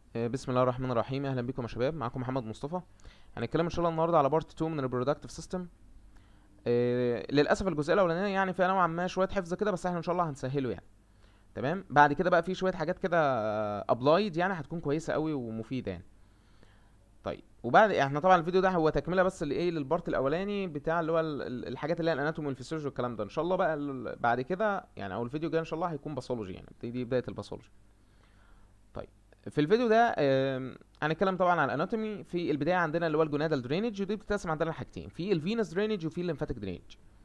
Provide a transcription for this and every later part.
آه، بسم الله الرحمن الرحيم اهلا بكم يا شباب معاكم محمد مصطفى هنتكلم ان شاء الله النهارده على بارت 2 من البرودكتيف سيستم للاسف الجزئيه الاولانيه يعني فيها نوعا ما شويه حفظ كده بس احنا ان شاء الله هنسهله يعني تمام بعد كده بقى في شويه حاجات كده ابلايد يعني هتكون كويسه قوي ومفيده يعني طيب وبعد احنا طبعا الفيديو ده هو تكمله بس لايه للبارت الاولاني بتاع اللي هو ال- ال- الحاجات اللي هي الاناتومي والفسيولوجي والكلام ده ان شاء الله بقى ال- بعد كده يعني او الفيديو الجاي ان شاء الله هيكون باثولوجي يعني دي, دي بدايه الباثولوجي طيب في الفيديو ده آم، هنتكلم طبعا عن الاناتومي في البدايه عندنا اللي هو الجونادال درينج ودي بتتقسم عندنا لحاجتين في الفينس درينج وفي الليمفاتيك درينج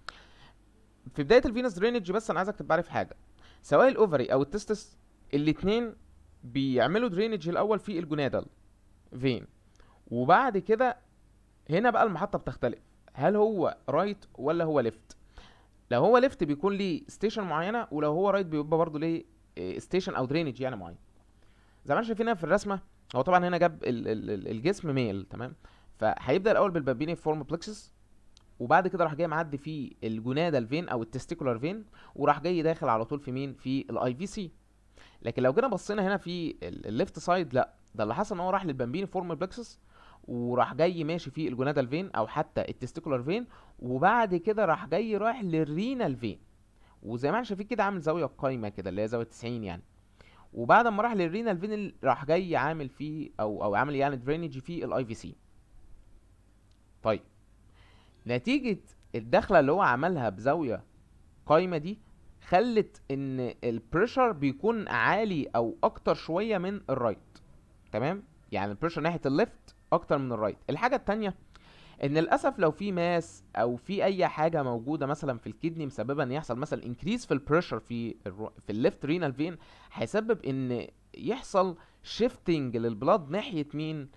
في بدايه الفينس درينج بس انا عايزك تبقى عارف حاجه سواء الاوفري او التستس الاثنين بيعملوا درينج الاول في الجونادال فين وبعد كده هنا بقى المحطه بتختلف هل هو رايت ولا هو ليفت لو هو ليفت بيكون ليه ستيشن معينه ولو هو رايت بيبقى برضه ليه ستيشن او درينج يعني معين زي ما احنا شايفين هنا في الرسمه هو طبعا هنا جاب ال ال ال الجسم ميل تمام فهيبدا الاول بالبابيني فورم بلكسس وبعد كده راح جاي معدي في الجونادال فين او التستيكولار فين وراح جاي داخل على طول في مين في الاي في سي لكن لو جينا بصينا هنا في الليفت سايد لا ده اللي حصل ان هو راح للبامبيني فورم بلكسس وراح جاي ماشي في الجونادال فين او حتى التستيكولار فين وبعد كده راح جاي رايح للرينال فين وزي ما احنا شايفين كده عامل زاويه قايمه كده اللي هي زاويه 90 يعني وبعد ما راح للرينال فين ال- راح جاي عامل فيه او او عامل يعني درينج في الاي في سي طيب نتيجه الدخله اللي هو عملها بزاويه قايمه دي خلت ان البريشر بيكون عالي او اكتر شويه من الرايت تمام يعني البريشر ناحيه الليفت اكتر من الرايت الحاجه التانية ان للاسف لو في ماس او في اي حاجه موجوده مثلا في الكدني مسببه ان يحصل مثلا انكريز في البريشر في الرو... في الليفت رينال فين هيسبب ان يحصل شيفتنج للبلاد ناحيه مين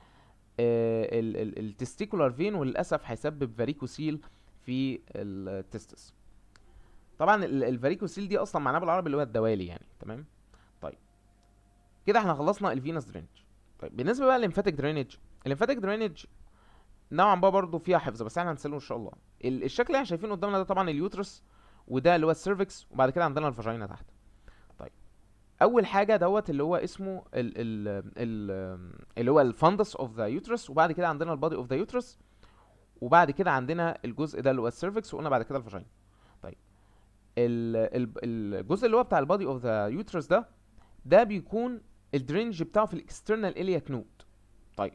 آه التستيكولار فين وللاسف هيسبب فاريكوسيل في التستس طبعا ال- الفاريكوسيل دي اصلا معناها بالعربي اللي هو الدوالي يعني تمام طيب كده احنا خلصنا الفينس درينج طيب بالنسبه بقى للليمفاتيك درينج الليمفاتيك درينج نوعا ما برضه فيها حفظ بس احنا هنسأله ان شاء الله ال- الشكل اللي احنا شايفينه قدامنا ده طبعا اليوترس وده اللي هو السيرفكس وبعد كده عندنا الفاجينا تحت طيب اول حاجه دوت اللي هو اسمه ال ال ال اللي هو الفندس اوف ذا يوترس وبعد كده عندنا البادي اوف ذا يوترس وبعد كده عندنا الجزء ده اللي هو السيرفكس وقلنا بعد كده الفاجينا طيب ال ال الجزء اللي هو بتاع البادي اوف ذا يوترس ده ده بيكون الدرينج بتاعه في الاكسترنال الياك نود طيب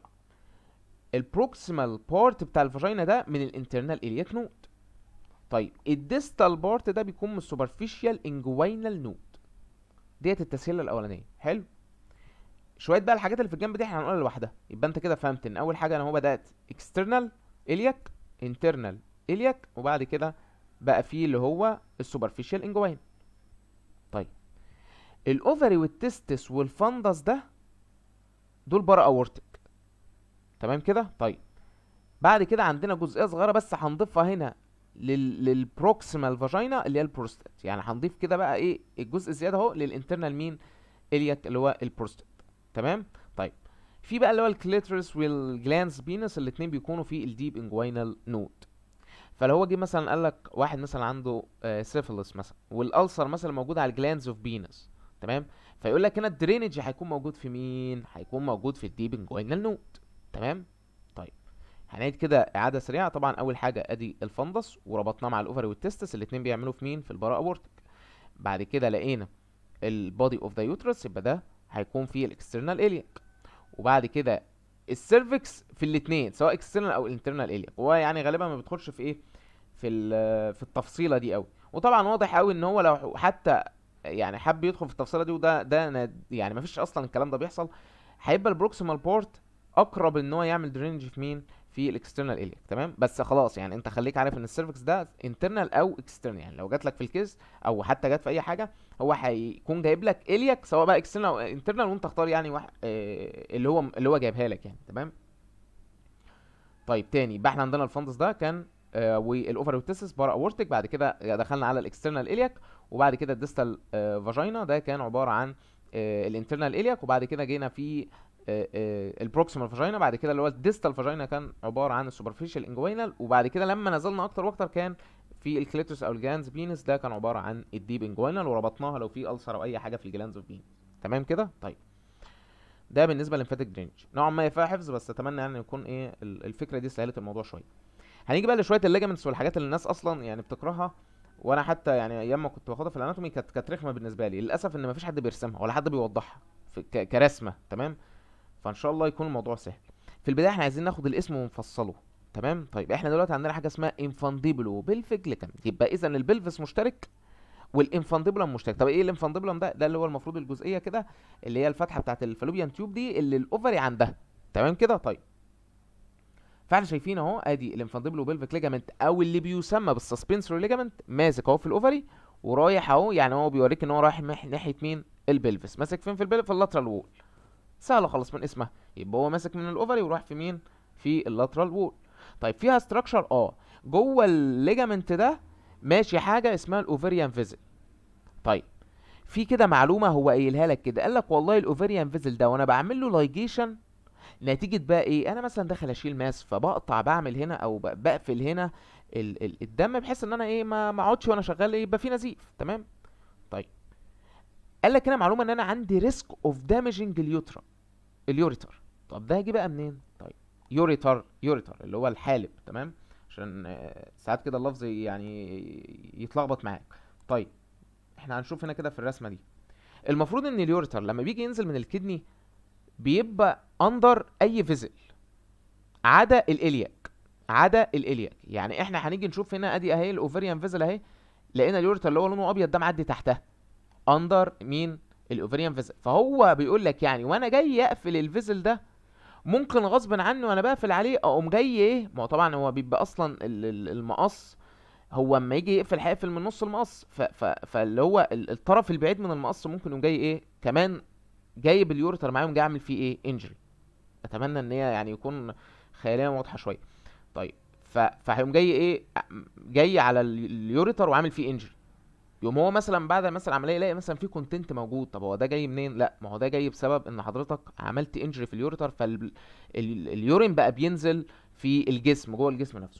البروكسيمال بارت بتاع الفاجينا ده من الانترنال الياك نود طيب الديستال بارت ده بيكون من السوبرفيشال انجوينال نود ديت التسهيله الاولانيه حلو شويه بقى الحاجات اللي في الجنب دي احنا هنقولها لوحدها يبقى انت كده فهمت ان اول حاجه انا هو بدات اكسترنال الياك انترنال الياك وبعد كده بقى فيه اللي هو السوبرفيشال انجوين طيب الاوفري والتستس والفندس ده دول بارا اورتك تمام كده طيب بعد كده عندنا جزئيه صغيره بس هنضيفها هنا لل للبروكسيمال فاجينا اللي هي البروستات يعني هنضيف كده بقى ايه الجزء الزياده اهو للانترنال مين الياك اللي هو البروستات تمام طيب في بقى اللي هو الكليترس والجلانس بينس الاتنين بيكونوا في الديب انجوينال نود فلو هو جه مثلا قال لك واحد مثلا عنده سيفيلس مثلا والالسر مثلا موجود على الجلانز اوف بينس تمام فيقول لك هنا الدرينج هيكون موجود في مين هيكون موجود في الديب انجوينال نود تمام طيب هنعيد كده اعاده سريعه طبعا اول حاجه ادي الفندس وربطناه مع الاوفري والتستس الاثنين بيعملوا في مين في البراء اورتك بعد كده لقينا البودي اوف ذا يوترس يبقى ده هيكون فيه الاكسترنال الياك وبعد كده السيرفكس في الاثنين سواء اكسترنال او انترنال الياك هو يعني غالبا ما بيدخلش في ايه في ال- في التفصيله دي قوي وطبعا واضح قوي ان هو لو حتى يعني حب يدخل في التفصيله دي وده ده ند- يعني ما فيش اصلا الكلام ده بيحصل هيبقى البروكسيمال بورت اقرب ان هو يعمل درينج في مين في الاكسترنال الياك تمام بس خلاص يعني انت خليك عارف ان السيرفكس ده انترنال او اكسترنال يعني لو جات لك في الكيس او حتى جات في اي حاجه هو هيكون جايب لك الياك سواء بقى اكسترنال او انترنال وانت اختار يعني واحد اه اللي هو اللي هو جايبها لك يعني تمام طيب تاني يبقى احنا عندنا الفندس ده كان آه والاوفر والتستس بارا اورتك بعد كده دخلنا على الاكسترنال الياك وبعد كده الديستال آه فاجينا ده كان عباره عن آه الانترنال الياك وبعد كده جينا في البروكسيمال فاجينا بعد كده اللي هو الديستال فاجينا كان عباره عن السوبرفيشال انجوينال وبعد كده لما نزلنا اكتر واكتر كان في الكليتوس او الجلانز بينس ده كان عباره عن الديب انجوينال وربطناها لو في ألسر او اي حاجه في الجلانز اوف بينس تمام كده طيب ده بالنسبه للليمفاتيك درينج نوعا ما فيها حفظ بس اتمنى يعني يكون ايه ال- الفكره دي سهلت الموضوع شويه هنيجي بقى لشويه الليجمنتس والحاجات اللي الناس اصلا يعني بتكرهها وانا حتى يعني ايام ما كنت باخدها في الاناتومي كانت كانت رخمه بالنسبه لي للاسف ان مفيش حد بيرسمها ولا حد بيوضحها في ك- كرسمه تمام فان شاء الله يكون الموضوع سهل في البدايه احنا عايزين ناخد الاسم ونفصله تمام طيب احنا دلوقتي عندنا حاجه اسمها انفانديبلو بلفيك ليجامنت يبقى اذا البلفس مشترك والانفانديبولم مشترك طب ايه الانفانديبولم ده ده اللي هو المفروض الجزئيه كده اللي هي الفتحه بتاعت الفالوبيان تيوب دي اللي الاوفري عندها تمام كده طيب فاحنا شايفين اهو ادي الانفانديبلو بلفيك ليجامنت او اللي بيسمى بالسسبنسوري ليجامنت ماسك اهو في الاوفري ورايح اهو يعني هو بيوريك ان هو رايح مح- ناحيه مين البلفس ماسك فين في البلفس في اللاترال وول سهله خالص من اسمها يبقى هو ماسك من الاوفري وراح في مين في اللاترال وول طيب فيها ستراكشر اه جوه الليجامنت ده ماشي حاجه اسمها الاوفريان فيزل طيب في كده معلومه هو قايلها لك كده قال لك والله الاوفريان فيزل ده وانا بعمل له لايجيشن نتيجه بقى ايه انا مثلا داخل اشيل ماس فبقطع بعمل هنا او ب- بقفل هنا ال ال الدم بحيث ان انا ايه ما ما اقعدش وانا شغال يبقى في نزيف تمام طيب قال لك هنا معلومه ان انا عندي ريسك اوف دامجنج اليوترا اليوريتر طب ده هيجي بقى منين طيب يوريتر يوريتر اللي هو الحالب تمام عشان آه، ساعات كده اللفظ يعني يتلخبط معاك طيب احنا هنشوف هنا كده في الرسمه دي المفروض ان اليوريتر لما بيجي ينزل من الكدني بيبقى اندر اي فيزل عدا الالياك عدا الالياك يعني احنا هنيجي نشوف هنا ادي اهي الاوفريان فيزل اهي لقينا اليوريتر اللي هو لونه ابيض ده معدي تحتها اندر مين الاوفريان فيزل فهو بيقول لك يعني وانا جاي اقفل الفيزل ده ممكن غصب عني وانا بقفل عليه اقوم جاي ايه ما هو طبعا هو بيبقى اصلا ال- ال- المقص هو اما يجي يقفل هيقفل من نص المقص ف ف فاللي هو ال- الطرف البعيد من المقص ممكن يقوم جاي ايه كمان جايب اليوريتر معاهم جاي اعمل فيه ايه انجري اتمنى ان هي يعني يكون خياليا واضحه شويه طيب ف فهيقوم جاي ايه جاي على ال- اليوريتر وعامل فيه انجري يقوم هو مثلا بعد مثلا عمليه يلاقي مثلا في كونتنت موجود طب هو ده جاي منين لا ما هو ده جاي بسبب ان حضرتك عملت انجري في اليوريتر فاليورين بقى بينزل في الجسم جوه الجسم نفسه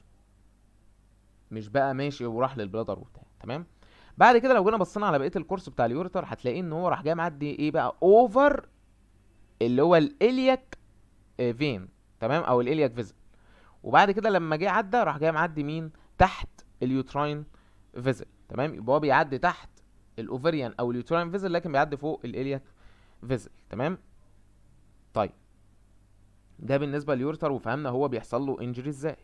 مش بقى ماشي وراح للبلادر وبتاع تمام بعد كده لو جينا بصينا على بقيه الكورس بتاع اليوريتر هتلاقيه ان هو راح جاي معدي ايه بقى اوفر اللي هو الالياك فين تمام او الالياك فيزل وبعد كده لما جه عدى راح جاي معدي مين تحت اليوتراين فيزل تمام يبقى هو بيعدي تحت الاوفريان او اليوتراين فيزل لكن بيعدي فوق الالياك فيزل تمام طيب ده بالنسبه لليورتر وفهمنا هو بيحصل له انجري ازاي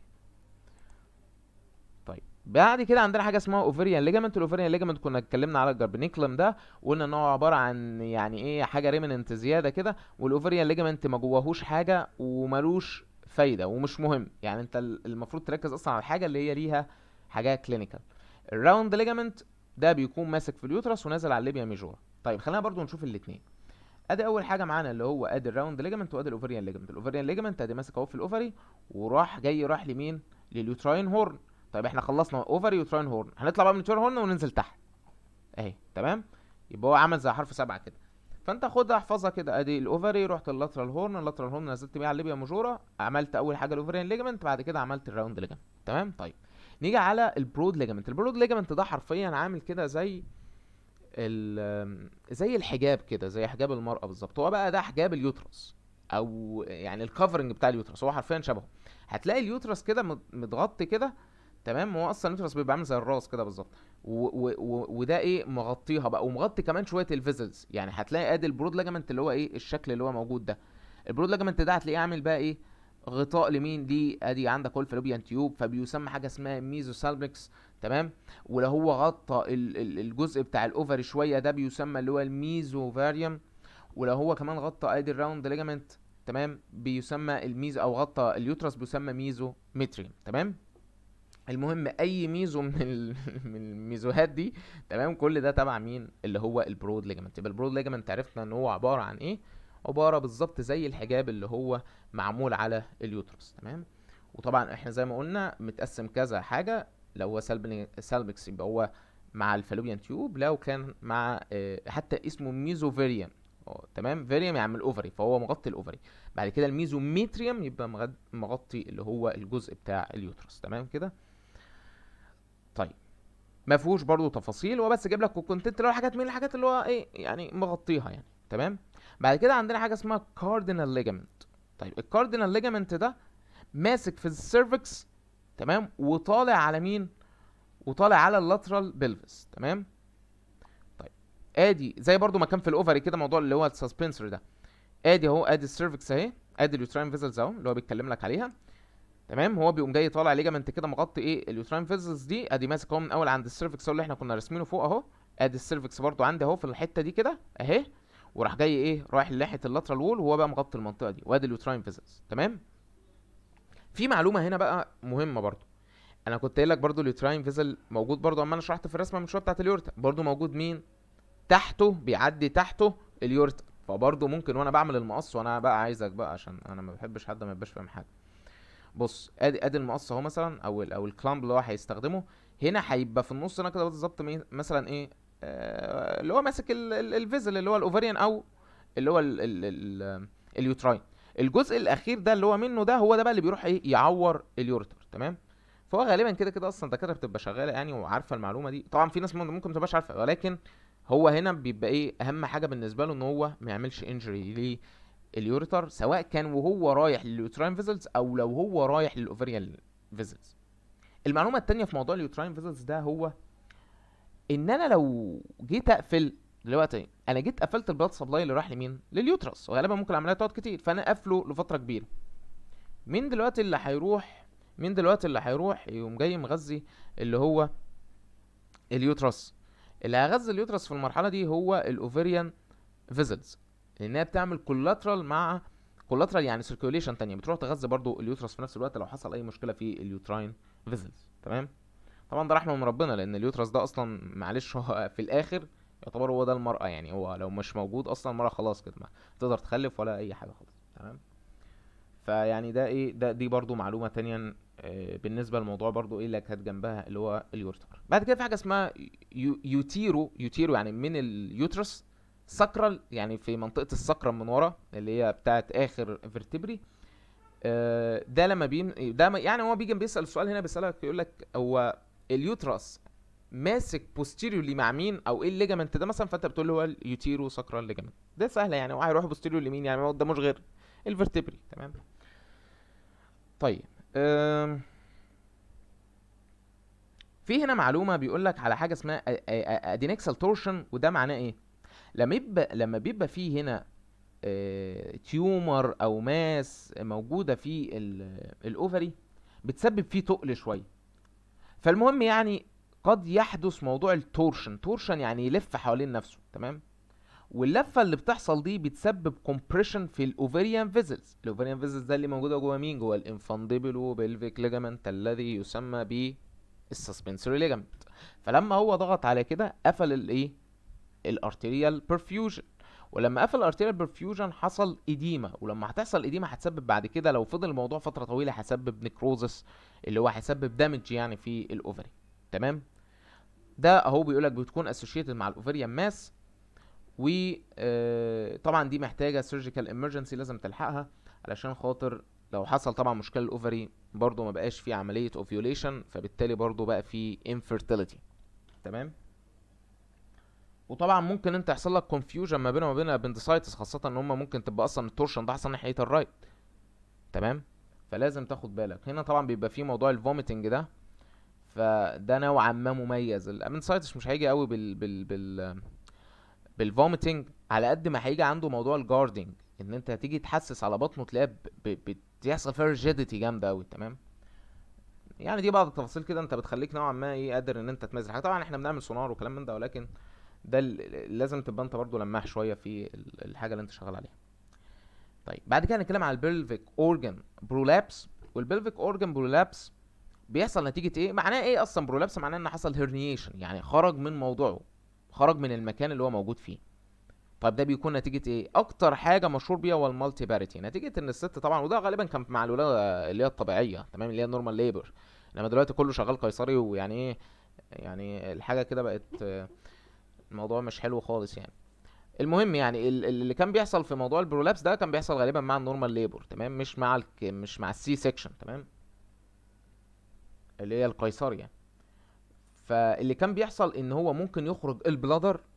طيب بعد كده عندنا حاجه اسمها اوفريان ليجامنت الاوفريان ليجامنت كنا اتكلمنا على الجربنيكلم ده وقلنا ان هو عباره عن يعني ايه حاجه ريمننت زياده كده والاوفريان ليجامنت ما جواهوش حاجه وملوش فايده ومش مهم يعني انت ال- المفروض تركز اصلا على الحاجه اللي هي ليها حاجات كلينيكال الراوند ليجامنت ده بيكون ماسك في اليوترس ونازل على الليبيا ميجورا طيب خلينا برضو نشوف الاثنين ادي اول حاجه معانا اللي هو ادي الراوند ليجامنت وادي الاوفريان ليجامنت الاوفريان ليجامنت ادي ماسك اهو في الاوفري وراح جاي راح لمين لليوتراين هورن طيب احنا خلصنا اوفري يوتراين هورن هنطلع بقى من اليوتراين هورن وننزل تحت اهي تمام يبقى هو عمل زي حرف سبعة كده فانت خدها احفظها كده ادي الاوفري رحت اللاترال هورن اللاترال هورن نزلت بيه على الليبيا ماجورا عملت اول حاجه الاوفريان ليجامنت بعد كده عملت الراوند ليجامنت تمام طيب نيجي على البرود ليجامنت البرود ليجامنت ده حرفيا عامل كده زي ال زي الحجاب كده زي حجاب المرأة بالظبط هو بقى ده حجاب اليوترس او يعني الكفرنج بتاع اليوترس هو حرفيا شبهه هتلاقي اليوترس كده مت- متغطي كده تمام هو اصلا اليوترس بيبقى عامل زي الراس كده بالظبط و- و- و- وده ايه مغطيها بقى ومغطي كمان شويه الفيزلز يعني هتلاقي ادي البرود لاجمنت اللي هو ايه الشكل اللي هو موجود ده البرود لاجمنت ده هتلاقيه عامل بقى ايه غطاء لمين دي ادي عندك هو الفالوبيان تيوب فبيسمى حاجه اسمها ميزوسالبكس تمام ولو هو غطى ال- ال- الجزء بتاع الاوفري شويه ده بيسمى اللي هو الميزوفاريوم ولو هو كمان غطى ادي الراوند ليجامنت تمام بيسمى الميزو او غطى اليوترس بيسمى ميزو متريوم تمام المهم اي ميزو من ال... من الميزوهات دي تمام كل ده تبع مين اللي هو البرود ليجامنت يبقى البرود ليجامنت عرفنا ان هو عباره عن ايه عباره بالظبط زي الحجاب اللي هو معمول على اليوترس تمام وطبعا احنا زي ما قلنا متقسم كذا حاجه لو هو سالبني سالبكس يبقى هو مع الفالوبيان تيوب لو كان مع آه، حتى اسمه ميزوفيريوم أه، تمام فيريوم يعني الاوفري فهو مغطي الاوفري بعد كده الميزوميتريوم يبقى مغد- مغطي اللي هو الجزء بتاع اليوترس تمام كده طيب ما فيهوش برضو تفاصيل هو بس جايب لك الكونتنت اللي هو حاجات من الحاجات اللي هو ايه يعني مغطيها يعني تمام بعد كده عندنا حاجه اسمها كاردينال ليجامنت طيب الكاردينال ليجامنت ده ماسك في السيرفكس تمام وطالع على مين وطالع على اللاترال بلفس تمام طيب ادي زي برضو ما كان في الاوفري كده موضوع اللي هو السسبنسور ده ادي اهو ادي السيرفكس اهي ادي اليوتراين فيزلز اهو اللي هو بيتكلم لك عليها تمام هو بيقوم جاي طالع ليجامنت كده مغطي ايه اليوتراين فيزلز دي ادي ماسك اهو من اول عند السيرفكس اللي احنا كنا راسمينه فوق اهو ادي السيرفكس برضو عندي اهو في الحته دي كده اهي وراح جاي ايه رايح لناحيه اللاترال وول وهو بقى مغطي المنطقه دي وادي اليوتراين فيزلز تمام في معلومه هنا بقى مهمه برضو انا كنت قايل لك برضو اليوتراين فيزل موجود برضو اما انا شرحت في الرسمه من شويه بتاعت اليورتا برضو موجود مين تحته بيعدي تحته اليورتا فبرضو ممكن وانا بعمل المقص وانا بقى عايزك بقى عشان انا ما بحبش حد ما يبقاش فاهم حاجه بص ادي ادي المقص اهو مثلا او ال او الكلامب اللي هو هيستخدمه هنا هيبقى في النص هنا كده بالظبط مي- مثلا ايه آه اللي هو ماسك ال- ال- الفيزل اللي هو الاوفريان او اللي هو ال ال ال اليوتراين الجزء الاخير ده اللي هو منه ده هو ده بقى اللي بيروح ايه يعور اليورتر تمام فهو غالبا كده كده اصلا الدكاتره بتبقى شغاله يعني وعارفه المعلومه دي طبعا في ناس ممكن ممكن ما تبقاش عارفه ولكن هو هنا بيبقى ايه اهم حاجه بالنسبه له ان هو ما يعملش انجري لليورتر سواء كان وهو رايح لليوتراين فيزلز او لو هو رايح للاوفريان فيزلز المعلومه التانية في موضوع اليوتراين فيزلز ده هو ان انا لو جيت اقفل دلوقتي انا جيت قفلت البلاد سبلاي اللي راح لمين لليوترس وغالبا ممكن العمليه تقعد كتير فانا قافله لفتره كبيره مين دلوقتي اللي هيروح مين دلوقتي اللي هيروح يقوم جاي مغذي اللي هو اليوترس اللي هيغذي اليوترس في المرحله دي هو الاوفريان فيزلز لانها بتعمل كولاترال مع كولاترال يعني سيركيوليشن تانية بتروح تغذي برضو اليوترس في نفس الوقت لو حصل اي مشكله في اليوتراين فيزلز تمام طبعا ده رحمه من ربنا لان اليوترس ده اصلا معلش هو في الاخر يعتبر هو ده المرأة يعني هو لو مش موجود اصلا المرأة خلاص كده ما تقدر تخلف ولا اي حاجة خالص تمام فيعني ده ايه ده دي برضو معلومة تانية آه، بالنسبة للموضوع برضو ايه اللي كانت جنبها اللي هو اليورتر بعد كده في حاجة اسمها يو يوتيرو يوتيرو يعني من اليوترس ساكرال يعني في منطقة السكرم من ورا اللي هي بتاعت اخر فيرتبري آه، ده لما بيم ده م- يعني هو بيجي بيسأل السؤال هنا بيسألك يقول لك هو اليوترس ماسك بوستيريورلي مع مين او ايه الليجامنت ده مثلا فانت بتقول له هو اليوتيرو ساكرال ليجامنت ده سهله يعني هو هيروح بوستيريور لمين يعني ما قداموش غير الفرتبري تمام طيب أم... في هنا معلومه بيقول لك على حاجه اسمها ادينكسال تورشن وده معناه ايه لما يبقى لما بيبقى فيه هنا تيومر او ماس موجوده في ال- الاوفري بتسبب فيه تقل شويه فالمهم يعني قد يحدث موضوع التورشن تورشن يعني يلف حوالين نفسه تمام واللفه اللي بتحصل دي بتسبب كومبريشن في الاوفريان فيزلز الاوفريان فيزلز ده اللي موجوده جوه مين جوه الانفانديبلو بلفيك ليجامنت الذي يسمى ب السسبنسوري ليجامنت فلما هو ضغط على كده قفل الايه الارتيريال برفيوجن ولما قفل الارتيريال برفيوجن حصل اديمه ولما هتحصل اديمه هتسبب بعد كده لو فضل الموضوع فتره طويله هيسبب نيكروزس اللي هو هيسبب دامج يعني في الاوفري تمام ده اهو بيقول لك بتكون اسوشيتد مع الاوفريان ماس وطبعا دي محتاجه سيرجيكال امرجنسي لازم تلحقها علشان خاطر لو حصل طبعا مشكله الاوفري برضو ما بقاش في عمليه اوفيوليشن فبالتالي برضو بقى في infertility تمام وطبعا ممكن انت يحصل لك كونفيوجن ما بينه وما بين الابندسايتس خاصه ان هم ممكن تبقى اصلا التورشن ده حصل ناحيه الرايت تمام فلازم تاخد بالك هنا طبعا بيبقى في موضوع الفوميتنج ده فده نوعا ما مميز الابندسايتس مش هيجي قوي بال بال بال بالفوميتنج على قد ما هيجي عنده موضوع الجاردنج ان انت هتيجي تحسس على بطنه تلاقيها ب- ب- بتحصل فيها ريجيديتي جامده قوي تمام يعني دي بعض التفاصيل كده انت بتخليك نوعا ما ايه قادر ان انت تميز الحاجه طبعا احنا بنعمل سونار وكلام من ده ولكن ده ال- لازم تبقى انت برضو لماح شويه في ال- الحاجه اللي انت شغال عليها طيب بعد كده هنتكلم على البلفيك اورجان برولابس والبلفيك اورجان برولابس بيحصل نتيجه ايه معناه ايه اصلا برولابس معناه ان حصل هيرنيشن يعني خرج من موضوعه خرج من المكان اللي هو موجود فيه طيب ده بيكون نتيجة ايه؟ أكتر حاجة مشهور بيها هو المالتي باريتي، نتيجة إن الست طبعا وده غالبا كان مع الولادة اللي هي الطبيعية، تمام اللي هي النورمال ليبر، إنما دلوقتي كله شغال قيصري ويعني ايه يعني الحاجة كده بقت آه، الموضوع مش حلو خالص يعني. المهم يعني ال- ال- اللي كان بيحصل في موضوع البرولابس ده كان بيحصل غالبا مع النورمال ليبر تمام مش مع الك... مش مع السي سيكشن تمام اللي هي القيصري يعني فاللي كان بيحصل ان هو ممكن يخرج البلادر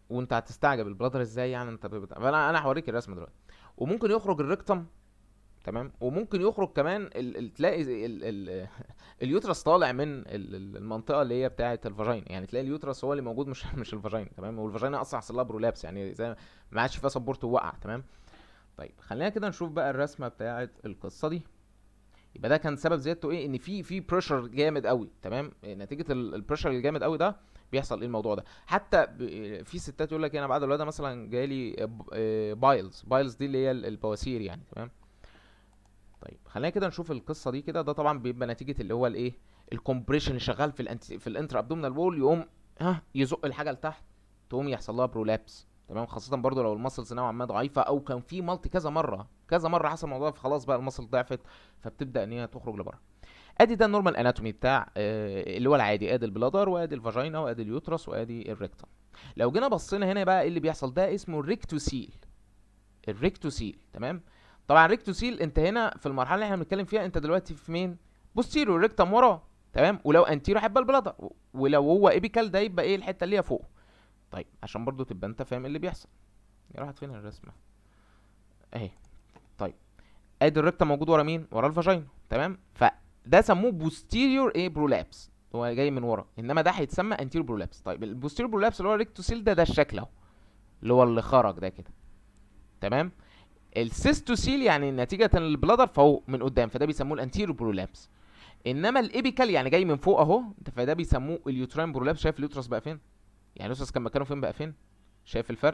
وانت هتستعجب البلادر ازاي يعني انت بت... فانا انا هوريك الرسمه دلوقتي وممكن يخرج الريكتم تمام وممكن يخرج كمان ال... ال... تلاقي ال... ال... اليوترس طالع من ال... ال- المنطقه اللي هي بتاعه الفاجينا يعني تلاقي اليوترس هو اللي موجود مش مش الفاجينا تمام والفاجينا اصلا حصل لها برولابس يعني زي ما عادش فيها سبورت ووقع تمام طيب خلينا كده نشوف بقى الرسمه بتاعه القصه دي يبقى ده كان سبب زيادته ايه ان في في بريشر جامد قوي تمام نتيجه البريشر الجامد قوي ده بيحصل ايه الموضوع ده حتى ب- في ستات يقول لك انا بعد الولاده مثلا جالي بايلز بايلز دي اللي هي ال- البواسير يعني تمام طيب خلينا كده نشوف القصه دي كده ده طبعا بيبقى نتيجه اللي هو الايه الكومبريشن اللي شغال في الانت في الانتر ابدومينال وول يقوم ها يزق الحاجه لتحت تقوم يحصل لها برولابس تمام خاصه برضو لو المسلز نوعا ما ضعيفه او كان في مالتي كذا مره كذا مره حصل الموضوع فخلاص بقى المسل ضعفت فبتبدا ان هي تخرج لبره ادي ده النورمال اناتومي بتاع آه، اللي هو العادي ادي البلادر وادي الفاجينا وادي اليوترس وادي الريكتم لو جينا بصينا هنا بقى ايه اللي بيحصل ده اسمه الريكتوسيل الريكتوسيل تمام طبعا الريكتوسيل انت هنا في المرحله اللي احنا بنتكلم فيها انت دلوقتي في مين بوستيرو الريكتم ورا تمام ولو انتيرو هيبقى البلادر ولو هو ايبيكال ده يبقى ايه الحته اللي هي فوق طيب عشان برضو تبقى انت فاهم إيه اللي بيحصل يا راحت فين الرسمه اهي طيب ادي الريكتم موجود ورا مين ورا الفاجينا تمام فده سموه بوستيريور ايه برولابس هو جاي من ورا انما ده هيتسمى انتيريور برولابس طيب البوستيريور برولابس اللي هو الريكتوسيل ده ده الشكل اهو اللي هو اللي خرج ده كده تمام السيستوسيل يعني نتيجة البلادر فهو من قدام فده بيسموه الانتيريور برولابس انما الابيكال يعني جاي من فوق اهو فده بيسموه اليوتراين برولابس شايف اليوترس بقى فين يعني اليوترس كان مكانه فين بقى فين شايف الفرق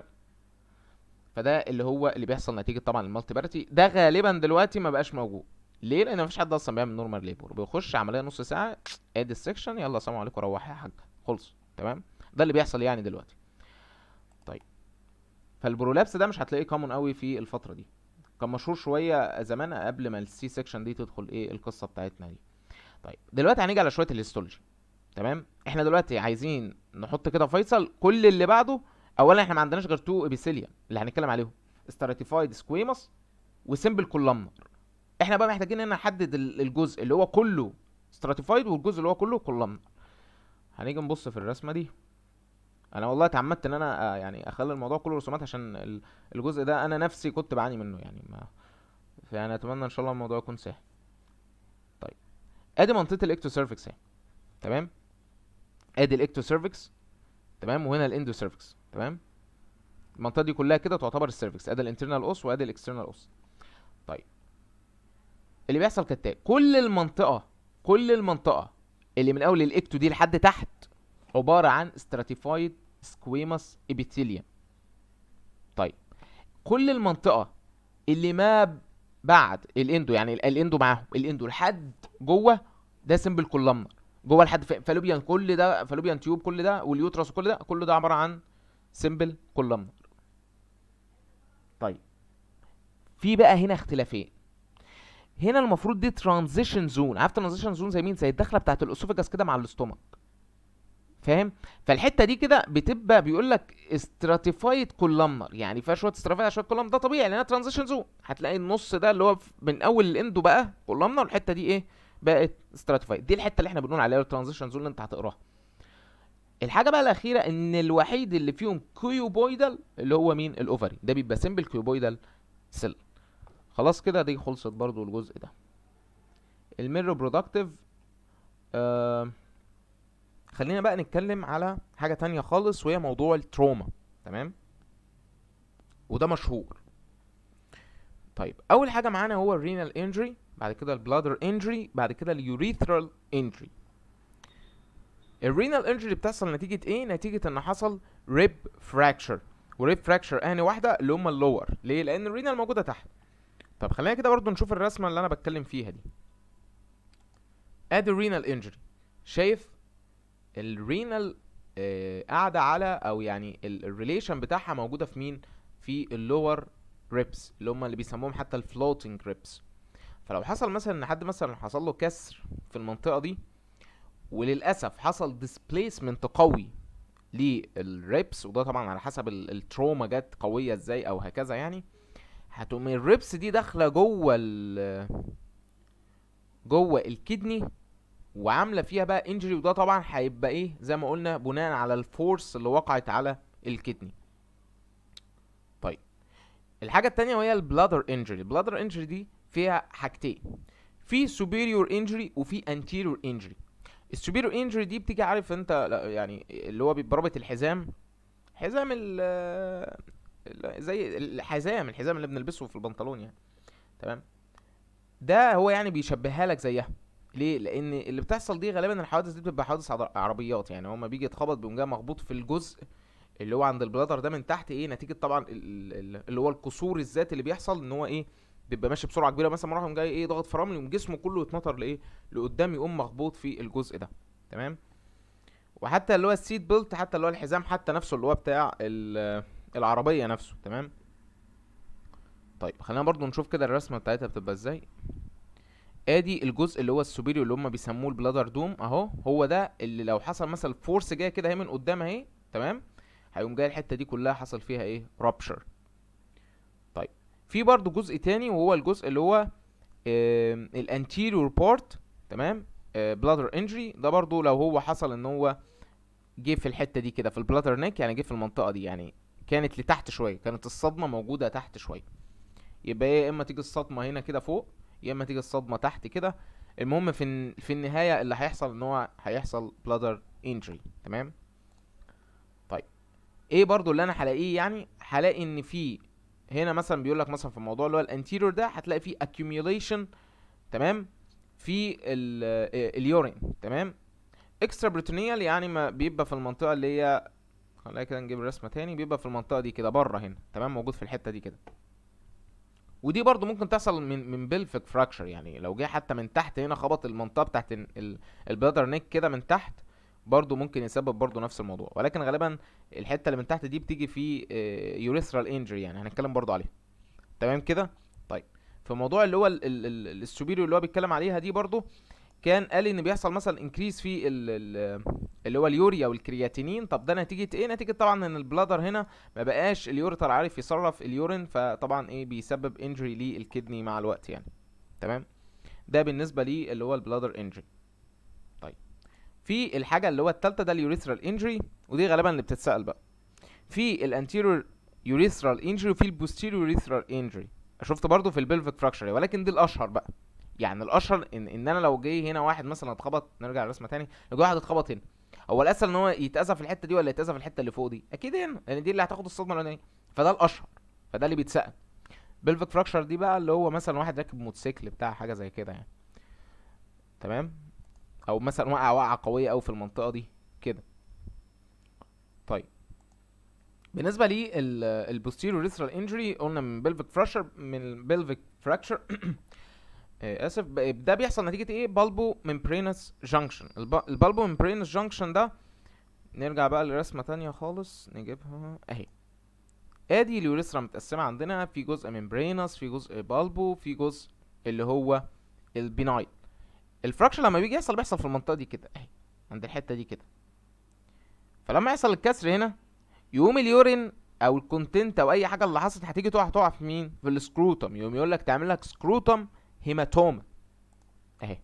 فده اللي هو اللي بيحصل نتيجه طبعا المالتي بارتي ده غالبا دلوقتي ما بقاش موجود ليه لان مفيش حد اصلا بيعمل نورمال ليبور بيخش عمليه نص ساعه ادي السكشن يلا سلام عليكم روح يا حاج خلص تمام ده اللي بيحصل يعني دلوقتي طيب فالبرولابس ده مش هتلاقيه كومون قوي في الفتره دي كان مشهور شويه زمان قبل ما السي سكشن دي تدخل ايه القصه بتاعتنا دي طيب دلوقتي هنيجي على شويه الهيستولوجي تمام احنا دلوقتي عايزين نحط كده فيصل كل اللي بعده اولا احنا ما عندناش غير تو ابيثيليا اللي هنتكلم عليهم stratified سكويموس وسيمبل كولامنر احنا بقى محتاجين ان نحدد ال- الجزء اللي هو كله stratified والجزء اللي هو كله كولامنر هنيجي نبص في الرسمه دي انا والله اتعمدت ان انا آه، يعني اخلي الموضوع كله رسومات عشان ال- الجزء ده انا نفسي كنت بعاني منه يعني ما فيعني اتمنى ان شاء الله الموضوع يكون سهل طيب ادي منطقه الاكتو سيرفكس اهي تمام ادي الاكتو سيرفكس تمام وهنا الاندو سيرفكس تمام المنطقه دي كلها كده تعتبر السيرفكس ادي الانترنال اوس وادي الاكسترنال اوس طيب اللي بيحصل كالتالي كل المنطقه كل المنطقه اللي من اول الاكتو دي لحد تحت عباره عن stratified squamous epithelium طيب كل المنطقه اللي ما بعد الاندو يعني ال- الاندو معاهم الاندو لحد جوه ده سيمبل كولامنر جوه لحد ف- فالوبيان كل ده فالوبيان تيوب كل ده واليوترس وكل ده كل ده عباره عن سيمبل كولامنر طيب في بقى هنا اختلافين هنا المفروض دي ترانزيشن زون عارف ترانزيشن زون زي مين زي الدخله بتاعت الاسوفجاس كده مع الاستومك فاهم فالحته دي كده بتبقى بيقول لك استراتيفايد كولامنر يعني فيها شويه استراتيفايد شويه كولامنر ده طبيعي لانها ترانزيشن زون هتلاقي النص ده اللي هو ف- من اول الاندو بقى كولامنر والحته دي ايه بقت استراتيفايد دي الحته اللي احنا بنقول عليها الترانزيشن زون اللي انت هتقراها الحاجه بقى الاخيره ان الوحيد اللي فيهم كيوبويدال اللي هو مين الاوفري ده بيبقى سيمبل كيوبويدال سيل خلاص كده دي خلصت برضو الجزء ده الميرو برودكتيف آه خلينا بقى نتكلم على حاجة تانية خالص وهي موضوع التروما تمام وده مشهور طيب اول حاجة معانا هو الرينال انجري بعد كده البلادر انجري بعد كده اليوريثرال انجري الرينال انجري بتحصل نتيجة ايه نتيجة ان حصل ريب فراكشر وريب فراكشر انهي واحدة اللي هم اللور ليه لان الرينال موجودة تحت طب خلينا كده برضو نشوف الرسمة اللي انا بتكلم فيها دي ادي الرينال انجري شايف الرينال آه، قاعده على او يعني الريليشن بتاعها موجوده في مين في اللور ريبس اللي هم اللي بيسموهم حتى الفلوتنج ريبس فلو حصل مثلا ان حد مثلا حصل له كسر في المنطقه دي وللاسف حصل ديسبليسمنت قوي للريبس وده طبعا على حسب ال- التروما جت قويه ازاي او هكذا يعني هتقوم الريبس دي داخله جوه ال جوه الكدني وعامله فيها بقى انجري وده طبعا هيبقى ايه زي ما قلنا بناء على الفورس اللي وقعت على الكدني الحاجه التانية وهي البلادر انجري البلادر انجري دي فيها حاجتين في superior injury وفي anterior injury السوبيريور انجري دي بتيجي عارف انت لا، يعني اللي هو بيبقى رابط الحزام حزام ال ال- زي الحزام الحزام اللي بنلبسه في البنطلون يعني تمام ده هو يعني بيشبهها لك زيها ليه لان اللي بتحصل دي غالبا الحوادث دي بتبقى حوادث عر- عربيات يعني هو ما بيجي يتخبط بيقوم جاي مخبوط في الجزء اللي هو عند البلادر ده من تحت ايه نتيجه طبعا ال- ال- اللي هو الكسور الذاتي اللي بيحصل ان هو ايه بيبقى ماشي بسرعه كبيره مثلا مره يقوم جاي ايه ضغط فرامل يقوم جسمه كله يتنطر لايه لقدام يقوم مخبوط في الجزء ده تمام وحتى اللي هو السيت بيلت حتى اللي هو الحزام حتى نفسه اللي هو بتاع ال- العربيه نفسه تمام طيب خلينا برضو نشوف كده الرسمه بتاعتها بتبقى ازاي ادي الجزء اللي هو السوبيريور اللي هم بيسموه البلادر دوم اهو هو ده اللي لو حصل مثلا فورس جايه كده اهي من قدام اهي تمام هيقوم جاي الحته دي كلها حصل فيها ايه رابشر طيب في برضو جزء تاني وهو الجزء اللي هو الانتيريور بارت تمام بلادر انجري ده برضو لو هو حصل ان هو جه في الحته دي كده في البلادر نيك يعني جه في المنطقه دي يعني كانت لتحت شويه كانت الصدمه موجوده تحت شويه يبقى يا اما تيجي الصدمه هنا كده فوق يا اما تيجي الصدمه تحت كده المهم في الن- في النهايه اللي هيحصل ان هو هيحصل بلادر انجري تمام طيب ايه برضو اللي انا هلاقيه يعني هلاقي ان في هنا مثلا بيقول لك مثلا في الموضوع اللي هو الانتيريور ده هتلاقي فيه accumulation تمام في ال- آه، اليورين تمام اكسترا بريتونيال يعني ما بيبقى في المنطقه اللي هي خلينا كده نجيب رسمه تاني بيبقى في المنطقه دي كده بره هنا تمام موجود في الحته دي كده ودي برضو ممكن تحصل من من بلفيك فراكشر يعني لو جه حتى من تحت هنا خبط المنطقه بتاعت البلادر نيك كده من تحت برضو ممكن يسبب برضو نفس الموضوع ولكن غالبا الحته اللي من تحت دي بتيجي في يوريثرال انجري يعني هنتكلم برضو عليها تمام كده طيب في موضوع اللي هو السوبيريور اللي هو بيتكلم عليها دي برضو كان قال ان بيحصل مثلا انكريز في ال ال اللي هو اليوريا والكرياتينين طب ده نتيجه ايه نتيجه طبعا ان البلادر هنا ما بقاش اليوريتر عارف يصرف اليورين فطبعا ايه بيسبب انجري للكدني مع الوقت يعني تمام ده بالنسبه لي اللي هو البلادر انجري طيب في الحاجه اللي هو التالتة ده اليوريثرال انجري ودي غالبا اللي بتتسال بقى في الانتيريور يوريثرال انجري وفي البوستيريور يوريثرال انجري شفت برضو في البلفيك فراكشر ولكن دي الاشهر بقى يعني الاشهر ان ان انا لو جه هنا واحد مثلا اتخبط نرجع للرسمه تاني لو جه واحد اتخبط هنا هو الاسهل ان هو يتاذى في الحته دي ولا يتاذى في الحته اللي فوق دي اكيد هنا لان دي اللي هتاخد الصدمه الاولانيه فده الاشهر فده اللي بيتسال بلفيك فراكشر دي بقى اللي هو مثلا واحد راكب موتوسيكل بتاع حاجه زي كده يعني تمام او مثلا وقع وقعه قويه قوي في المنطقه دي كده طيب بالنسبه لي البوستيريور ريثرال انجري قلنا من بلفيك فراكشر من البلفيك فراكشر اسف ب- ده بيحصل نتيجه ايه بالبو ممبرينس جانكشن البالبو ممبرينس جانكشن ده نرجع بقى لرسمه تانية خالص نجيبها اهي ادي اليوريثرا متقسمه عندنا في جزء ممبرينس في جزء بالبو في جزء اللي هو البينايل الفراكشر لما بيجي يحصل بيحصل في المنطقه دي كده اهي عند الحته دي كده فلما يحصل الكسر هنا يقوم اليورين او الكونتنت او اي حاجه اللي حصلت هتيجي تقع تقع في مين في السكروتم يقوم يقول لك تعمل لك سكروتم هيماتوما اهي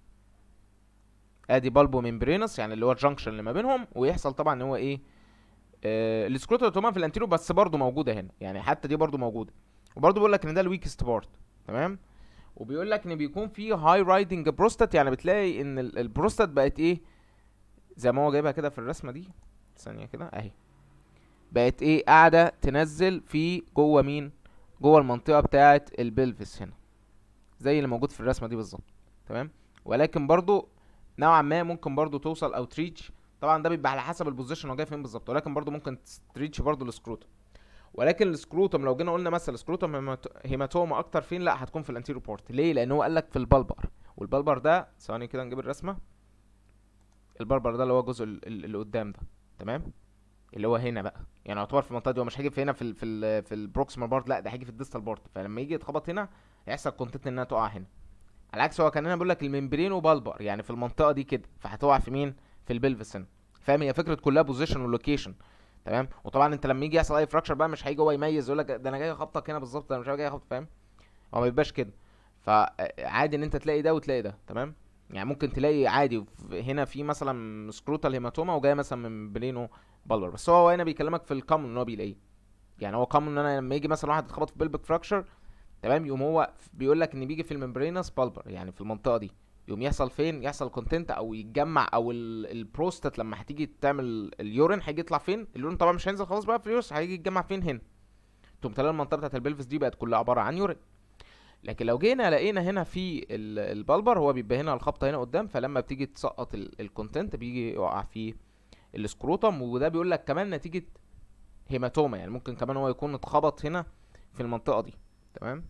ادي بالبو ممبرينس يعني اللي هو الجنكشن اللي ما بينهم ويحصل طبعا ان هو ايه آه السكروتوما في الانتيرو بس برضو موجوده هنا يعني حتى دي برضو موجوده وبرضو بيقول لك ان ده الويكست بارت تمام وبيقول لك ان بيكون في هاي رايدنج بروستات يعني بتلاقي ان ال- البروستات بقت ايه زي ما هو جايبها كده في الرسمه دي ثانيه كده اهي بقت ايه قاعده تنزل في جوه مين جوه المنطقه بتاعه البلفس هنا زي اللي موجود في الرسمه دي بالظبط تمام ولكن برضو نوعا ما ممكن برضو توصل او تريتش طبعا ده بيبقى على حسب البوزيشن هو جاي فين بالظبط ولكن برضو ممكن تريتش برضو السكروتم ولكن السكروتم لو جينا قلنا مثلا السكروتم هيمات- هيماتوما اكتر فين لا هتكون في الانتيرو بورت ليه لان هو قال لك في البلبر والبلبر ده ثواني كده نجيب الرسمه البلبر ده اللي هو الجزء ال- ال- اللي قدام ده تمام اللي هو هنا بقى يعني يعتبر في المنطقه دي هو مش هيجي في هنا في ال في ال في البروكسيمال بارت لا ده هيجي في الديستال بارت فلما يجي يتخبط هنا هيحصل كونتنت انها تقع هنا على العكس هو كان هنا بيقول لك الممبرين وبلبر يعني في المنطقه دي كده فهتقع في مين في البلفس هنا فاهم هي فكره كلها بوزيشن ولوكيشن تمام وطبعا انت لما يجي يحصل اي فراكشر بقى مش هيجي هو يميز يقول لك ده انا جاي اخبطك هنا بالظبط ده انا مش جاي اخبط فاهم هو ما بيبقاش كده فعادي ان انت تلاقي ده وتلاقي ده تمام يعني ممكن تلاقي عادي في- هنا في مثلا سكروتال هيماتوما وجاي مثلا من برينو بلبر بس هو هنا بيكلمك في الكومن ان هو بيلاقيه يعني هو قام ان انا لما يجي مثلا واحد اتخبط في بلبك فراكشر تمام يقوم هو بيقول لك ان بيجي في الممبرينس بالبر يعني في المنطقه دي يقوم يحصل فين يحصل كونتنت او يتجمع او البروستات لما هتيجي تعمل اليورين هيجي يطلع فين اليورين طبعا مش هينزل خلاص بقى في اليورس هيجي يتجمع فين هنا تقوم تلاقي المنطقه بتاعت البلفس دي بقت كلها عباره عن يورين لكن لو جينا لقينا هنا في ال- البلبر هو بيبقى هنا الخبطه هنا قدام فلما بتيجي تسقط ال- الكونتنت بيجي يقع في السكروتم وده بيقول لك كمان نتيجه هيماتوما يعني ممكن كمان هو يكون اتخبط هنا في المنطقه دي تمام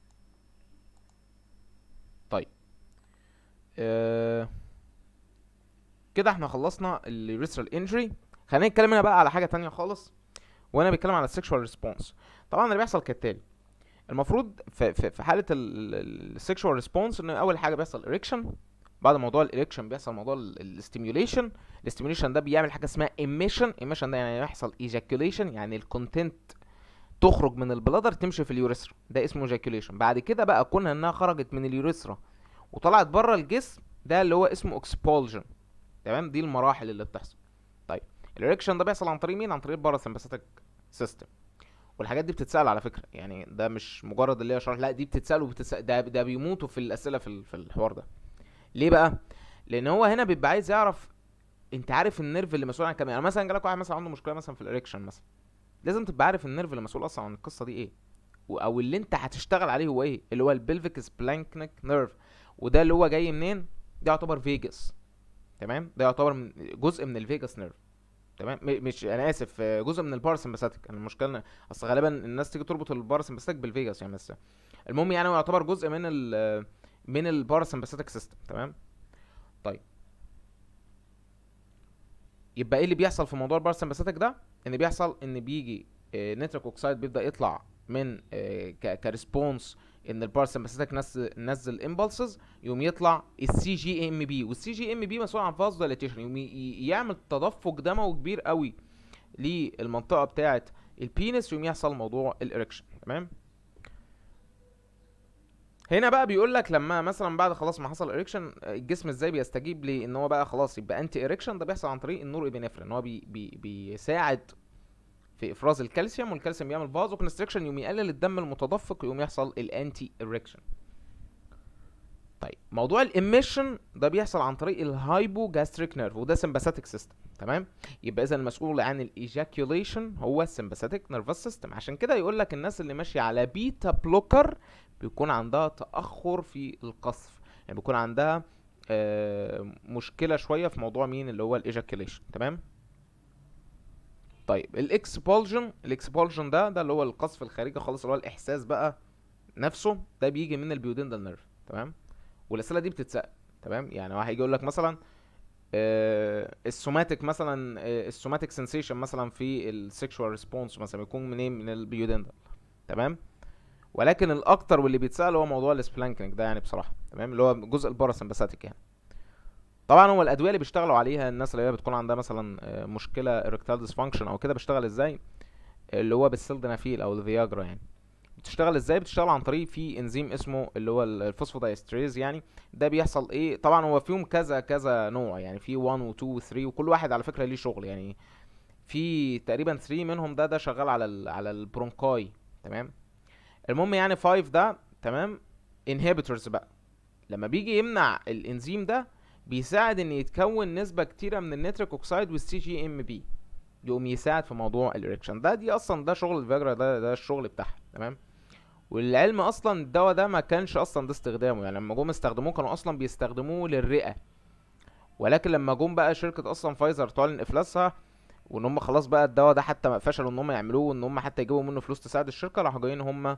طيب آه كده احنا خلصنا الريسترال انجري خلينا نتكلم هنا بقى على حاجه تانية خالص وانا بتكلم على السكشوال ريسبونس طبعا اللي بيحصل كالتالي المفروض في في, في حاله السكشوال ريسبونس ان اول حاجه بيحصل اريكشن بعد موضوع الاريكشن بيحصل موضوع الاستيميوليشن الاستيميوليشن ده بيعمل حاجه اسمها ايميشن ايميشن ده يعني يحصل ايجاكيوليشن يعني الكونتنت تخرج من البلادر تمشي في اليوريثرا ده اسمه ايجاكيوليشن بعد كده بقى كونها انها خرجت من اليوريثرا وطلعت بره الجسم ده اللي هو اسمه اكسبولجن تمام دي المراحل اللي بتحصل طيب الاريكشن ده بيحصل عن طريق مين عن طريق الباراسمباثيك سيستم والحاجات دي بتتسال على فكره يعني ده مش مجرد اللي هي شرح لا دي بتتسال وبتتسال ده ده بيموتوا في الاسئله في ال- في الحوار ده ليه بقى لان هو هنا بيبقى عايز يعرف انت عارف النيرف اللي مسؤول عن كام يعني مثلا جالك واحد مثلا عنده مشكله مثلا في الاريكشن مثلا لازم تبقى عارف النيرف اللي مسؤول اصلا عن القصه دي ايه و- او اللي انت هتشتغل عليه هو ايه اللي هو البلفيك سبلانكنيك نيرف وده اللي هو جاي منين ده يعتبر فيجاس تمام ده يعتبر من جزء من الفيجاس نيرف تمام م- مش انا اسف آه، جزء من الباراسمباثيك انا المشكله إن- اصل غالبا الناس تيجي تربط الباراسمباثيك بالفيجاس يعني بس المهم يعني هو يعتبر جزء من ال من الباراسمباثيك سيستم تمام طيب يبقى ايه اللي بيحصل في موضوع الباراسمباثيك ده ان بيحصل ان بيجي نيتريك اوكسايد بيبدا يطلع من آه، ك- كريسبونس ان الباراسمباثيك نزل نزل امبلسز يقوم يطلع السي جي ام بي والسي جي ام بي مسؤول عن فاز دايليتيشن يقوم ي- ي- يعمل تدفق دموي كبير قوي للمنطقه بتاعه البينس يقوم يحصل موضوع الاريكشن تمام هنا بقى بيقول لك لما مثلا بعد خلاص ما حصل اريكشن الجسم ازاي بيستجيب لان هو بقى خلاص يبقى انتي اريكشن ده بيحصل عن طريق النور ابنفرين هو بي بي بيساعد في افراز الكالسيوم والكالسيوم بيعمل فازو كونستريكشن يقوم يقلل الدم المتدفق يقوم يحصل الانتي اريكشن طيب موضوع الاميشن ده بيحصل عن طريق الهايبو جاستريك نيرف وده سمباثيك سيستم تمام يبقى اذا المسؤول عن الايجاكيوليشن هو السمباثيك نيرفس سيستم عشان كده يقول لك الناس اللي ماشيه على بيتا بلوكر بيكون عندها تاخر في القذف يعني بيكون عندها آه، مشكله شويه في موضوع مين اللي هو الايجاكيوليشن تمام طيب الاكسبولجن الاكسبولجن ده ده اللي هو القذف الخارجي خالص اللي هو الاحساس بقى نفسه ده بيجي من البيودندال نيرف تمام والاسئله دي بتتسال تمام يعني واحد يجي يقول لك مثلا آه السوماتيك مثلا آه السوماتيك سensation مثلا في السكشوال ريسبونس مثلا بيكون منين من البيودندال تمام ولكن الاكتر واللي بيتسال هو موضوع السبلانكينج ده يعني بصراحه تمام اللي هو جزء الباراسمباثيك يعني طبعا هو الادويه اللي بيشتغلوا عليها الناس اللي هي بتكون عندها مثلا آه، مشكله اركتال ديسفانكشن او كده بيشتغل ازاي اللي هو بالسلدنافيل او الفياجرا يعني بتشتغل ازاي بتشتغل عن طريق في انزيم اسمه اللي هو الفوسفودايستريز يعني ده بيحصل ايه طبعا هو فيهم كذا كذا نوع يعني في 1 و 2 و 3 وكل واحد على فكره ليه شغل يعني في تقريبا 3 منهم ده ده شغال على ال على البرونكاي تمام المهم يعني 5 ده تمام انهبيتورز بقى لما بيجي يمنع الانزيم ده بيساعد ان يتكون نسبه كتيره من النيتريك اوكسيد والسي جي ام بي يقوم يساعد في موضوع الاريكشن ده دي اصلا ده شغل الفياجرا ده ده الشغل بتاعها تمام والعلم اصلا الدواء ده ما كانش اصلا ده استخدامه يعني لما جم استخدموه كانوا اصلا بيستخدموه للرئه ولكن لما جم بقى شركه اصلا فايزر تعلن افلاسها وان هم خلاص بقى الدواء ده حتى فشلوا ان هم يعملوه وان هم حتى يجيبوا منه فلوس تساعد الشركه راحوا جايين هم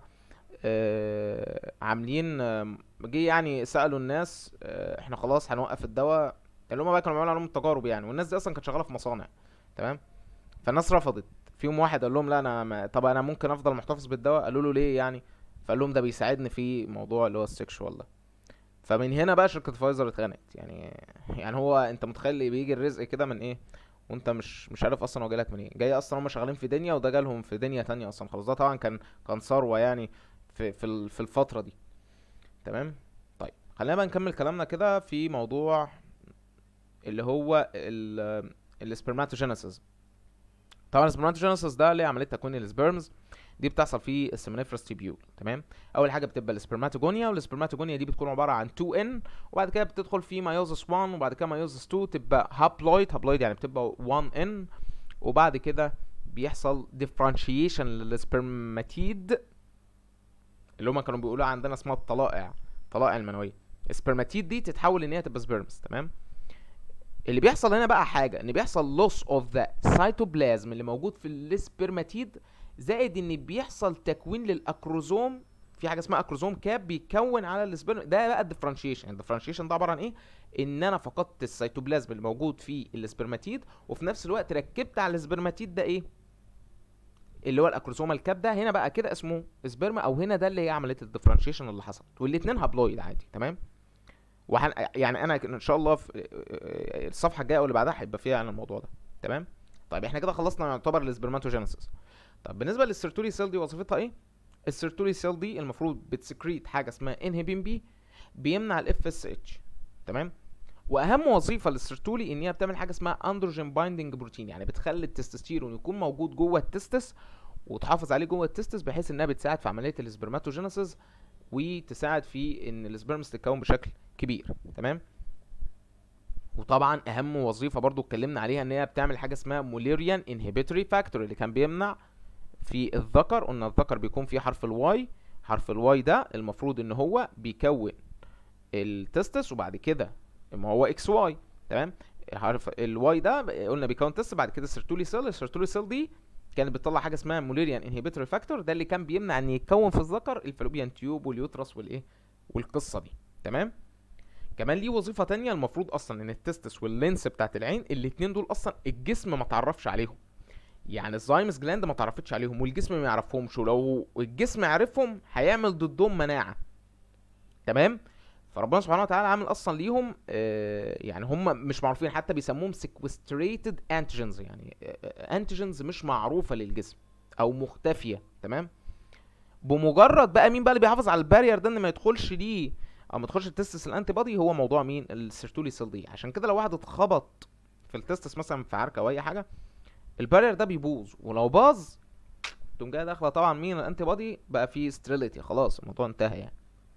آه عاملين آه جه يعني سالوا الناس آه احنا خلاص هنوقف الدواء اللي هم بقى كانوا بيعملوا عليهم تجارب يعني والناس دي اصلا كانت شغاله في مصانع تمام فالناس رفضت فيهم واحد قال لهم لا انا ما... طب انا ممكن افضل محتفظ بالدواء قالوا له ليه يعني فقال لهم ده بيساعدني في موضوع اللي هو السكشوال ده فمن هنا بقى شركه فايزر اتخانقت يعني يعني هو انت متخيل بيجي الرزق كده من ايه وانت مش مش عارف اصلا هو جايلك منين جاي اصلا هم شغالين في دنيا وده جالهم في دنيا تانية اصلا خلاص ده طبعا كان كان ثروه يعني في في ال- في الفتره دي تمام طيب خلينا بقى نكمل كلامنا كده في موضوع اللي هو السبرماتوجينيسيس طبعا السبرماتوجينيسيس ده اللي هي عمليه تكوين السبرمز دي بتحصل في السمنيفرس تيبيول تمام اول حاجه بتبقى السبرماتوجونيا والسبرماتوجونيا دي بتكون عباره عن 2 ان وبعد كده بتدخل في مايوزس 1 وبعد كده مايوزس 2 تبقى هابلويد هابلويد يعني بتبقى 1 ان وبعد كده بيحصل ديفرنشيشن للسبرماتيد اللي هما كانوا بيقولوا عندنا اسمها الطلائع الطلائع المنويه السبرماتيد دي تتحول ان هي تبقى سبرمز تمام اللي بيحصل هنا بقى حاجه ان بيحصل لوس اوف ذا سيتوبلازم اللي موجود في السبرماتيد زائد ان بيحصل تكوين للاكروزوم في حاجه اسمها اكروزوم كاب بيتكون على السبرم ده بقى الديفرنشيشن الديفرنشيشن ده عباره عن ايه ان انا فقدت السيتوبلازم اللي موجود في السبرماتيد وفي نفس الوقت ركبت على السبرماتيد ده ايه اللي هو الاكروزوما الكاب ده هنا بقى كده اسمه سبرما او هنا ده اللي هي عمليه الديفرنشيشن اللي حصلت والاثنين هابلويد عادي تمام وحن... يعني انا ان شاء الله في الصفحه الجايه واللي بعدها هيبقى فيها عن الموضوع ده تمام طيب احنا كده خلصنا يعتبر السبرماتوجينيسيس طب بالنسبه للسيرتولي سيل دي وظيفتها ايه السيرتولي سيل دي المفروض بتسكريت حاجه اسمها انهبين بي بيمنع الاف اس اتش تمام واهم وظيفه للسيرتولي ان هي بتعمل حاجه اسمها اندروجين بايندنج بروتين يعني بتخلي التستوستيرون يكون موجود جوه التستس وتحافظ عليه جوه التستس بحيث انها بتساعد في عمليه السبرماتوجينيسيس وتساعد في ان السبرمز تتكون بشكل كبير تمام وطبعا اهم وظيفه برضو اتكلمنا عليها ان هي بتعمل حاجه اسمها موليريان انهبيتوري فاكتور اللي كان بيمنع في الذكر قلنا الذكر بيكون فيه حرف الواي حرف الواي ده المفروض ان هو بيكون التستس وبعد كده ما هو اكس واي تمام حرف الواي ده قلنا بيكون تست بعد كده السيرتولي سيل السيرتولي سيل دي كانت بتطلع حاجه اسمها موليريان انهبيتوري فاكتور ده اللي كان بيمنع ان يتكون في الذكر الفالوبيان تيوب واليوترس والايه والقصه دي تمام كمان ليه وظيفه تانية المفروض اصلا ان التستس واللينس بتاعت العين الاتنين دول اصلا الجسم ما تعرفش عليهم يعني الزايمس جلاند ما تعرفتش عليهم والجسم ما يعرفهمش ولو الجسم عرفهم هيعمل ضدهم مناعه تمام فربنا سبحانه وتعالى عامل اصلا ليهم آه يعني هم مش معروفين حتى بيسموهم سيكوستريتد انتيجنز يعني انتيجنز مش معروفه للجسم او مختفيه تمام بمجرد بقى مين بقى اللي بيحافظ على البارير ده ان ما يدخلش ليه او ما يدخلش التستس الانتي بادي هو موضوع مين السيرتولي سيل دي عشان كده لو واحد اتخبط في التستس مثلا في عركه او اي حاجه البارير ده بيبوظ ولو باظ تقوم جايه داخله طبعا مين الانتي بادي بقى فيه ستريليتي خلاص الموضوع انتهى يعني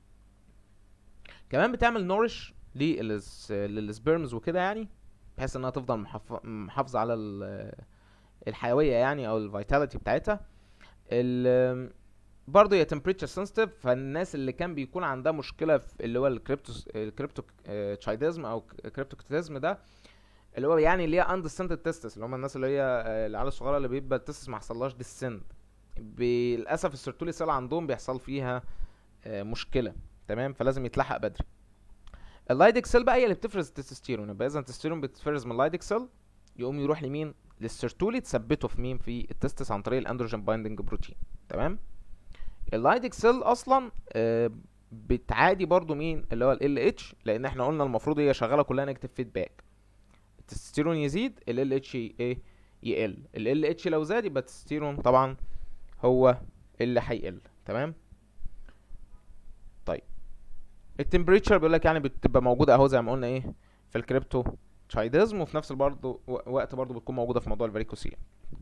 كمان بتعمل نورش للسبيرمز وكده يعني بحيث انها تفضل محافظه على الحيويه يعني او الفيتاليتي بتاعتها برضه هي تمبريتشر سنسيتيف فالناس اللي كان بيكون عندها مشكله في اللي هو الكريبتو الكريبتو تشايدزم او كريبتوكتيزم ده اللي هو يعني اللي هي اندسنتد تستس اللي هم الناس اللي هي العيال الصغيره اللي بيبقى التستس ما حصلهاش ديسنت للاسف السيرتولي سيل عندهم بيحصل فيها مشكله تمام فلازم يتلحق بدري اللايدك سيل بقى هي اللي بتفرز التستوستيرون يبقى اذا التستوستيرون بتفرز من اللايدك سيل يقوم يروح لمين للسيرتولي تثبته في مين في التستس عن طريق الاندروجين بايندنج بروتين تمام اللايدك سيل اصلا آه بتعادي برضو مين اللي هو ال اتش لان احنا قلنا المفروض هي شغاله كلها نيجاتيف فيدباك التستوستيرون يزيد ال اتش ايه يقل ال اتش لو زاد يبقى التستوستيرون طبعا هو اللي هيقل تمام طيب التمبريتشر بيقول لك يعني بتبقى موجوده اهو زي ما قلنا ايه في الكريبتو تشايدزم وفي نفس برضه وقت برضه بتكون موجوده في موضوع الفاريكوسيل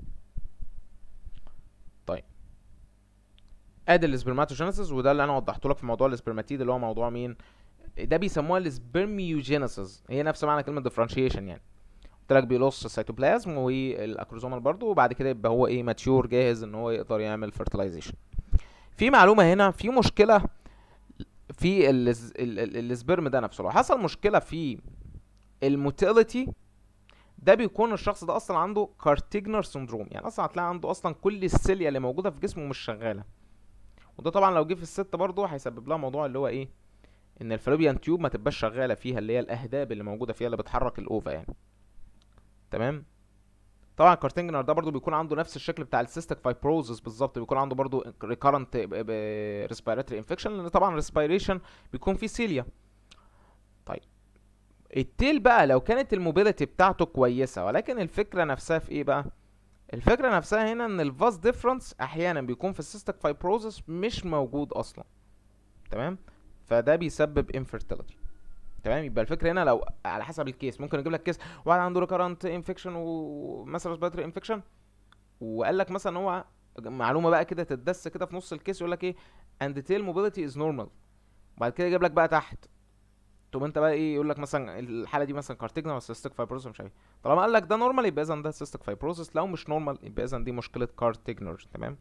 طيب ادي السبرماتوجينيسيس وده اللي انا وضحته لك في موضوع السبرماتيد اللي هو موضوع مين ده بيسموها السبرميوجينيسيس هي نفس معنى كلمه ديفرنشيشن يعني قلت لك بيلص السيتوبلازم والاكروزومال برضه وبعد كده يبقى هو ايه ماتيور جاهز ان هو يقدر يعمل فيرتلايزيشن في معلومه هنا في مشكله في السبرم ده نفسه لو حصل مشكله في الموتيليتي ده بيكون الشخص ده اصلا عنده كارتيجنر سندروم يعني اصلا هتلاقي عنده اصلا كل السيليا اللي موجوده في جسمه مش شغاله وده طبعا لو جه في الست برضه هيسبب لها موضوع اللي هو ايه ان الفالوبيان تيوب ما تبقاش شغاله فيها اللي هي الاهداب اللي موجوده فيها اللي بتحرك الاوفا يعني تمام طبعا الكارتيجنر ده برضو بيكون عنده نفس الشكل بتاع السيستيك فايبروزس بالظبط بيكون عنده برضو ريكارنت ريسبيراتوري انفكشن لان طبعا الريسبيريشن بيكون فيه سيليا طيب التيل بقى لو كانت الموبيليتي بتاعته كويسه ولكن الفكره نفسها في ايه بقى الفكره نفسها هنا ان الفاس ديفرنس احيانا بيكون في السيستيك فايبروزس مش موجود اصلا تمام فده بيسبب انفيرتيليتي تمام يبقى الفكره هنا لو على حسب الكيس ممكن يجيب لك كيس واحد عنده ريكارنت انفكشن ومثلا ريسبيراتوري انفكشن وقال لك مثلا ان هو معلومه بقى كده تتدس كده في نص الكيس يقول لك ايه and tail mobility is normal وبعد كده يجيب لك بقى تحت تقوم انت بقى ايه يقول لك مثلا الحاله دي مثلا كارتيجنا ولا سيستيك فايبروسس مش عارف ايه طالما قال لك ده نورمال يبقى اذا ده سيستيك فايبروسس لو مش نورمال يبقى اذا دي مشكله كارتيجنر تمام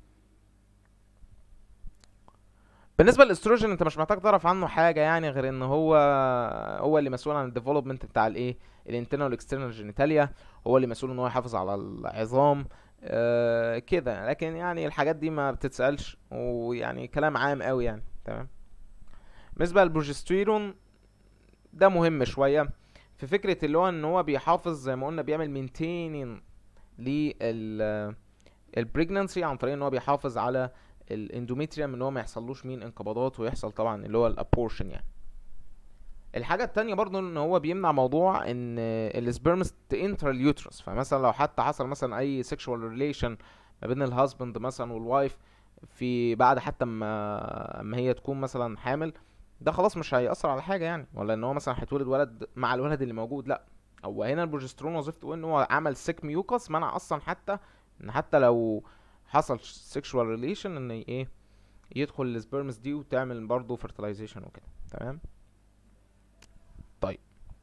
بالنسبه للاستروجين انت مش محتاج تعرف عنه حاجه يعني غير ان هو هو اللي مسؤول عن الديفلوبمنت بتاع الايه الانترنال والاكسترنال جينيتاليا هو اللي مسؤول ان هو يحافظ على العظام آه كده لكن يعني الحاجات دي ما بتتسالش ويعني كلام عام قوي يعني تمام بالنسبه للبروجستيرون ده مهم شويه في فكره اللي هو ان هو بيحافظ زي ما قلنا بيعمل مينتيننج لل البريجنانسي عن طريق ان هو بيحافظ على الاندوميتريوم ان هو ما يحصلوش مين انقباضات ويحصل طبعا اللي هو الابورشن يعني الحاجة التانية برضو ان هو بيمنع موضوع ان السبرمز تنتر اليوترس فمثلا لو حتى حصل مثلا اي سيكشوال ريليشن ما بين الهازبند مثلا والوايف في بعد حتى ما ما هي تكون مثلا حامل ده خلاص مش هيأثر على حاجة يعني ولا ان هو مثلا هيتولد ولد مع الولد اللي موجود لا هو هنا البروجسترون وظيفته ان هو عمل سيك ميوكس منع اصلا حتى ان حتى لو حصل سيكشوال ريليشن ان ايه يدخل السبرمز دي وتعمل برضه fertilization وكده تمام طيب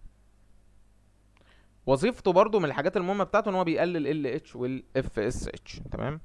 وظيفته برضه من الحاجات المهمه بتاعته ان هو بيقلل ال اتش والاف اس اتش تمام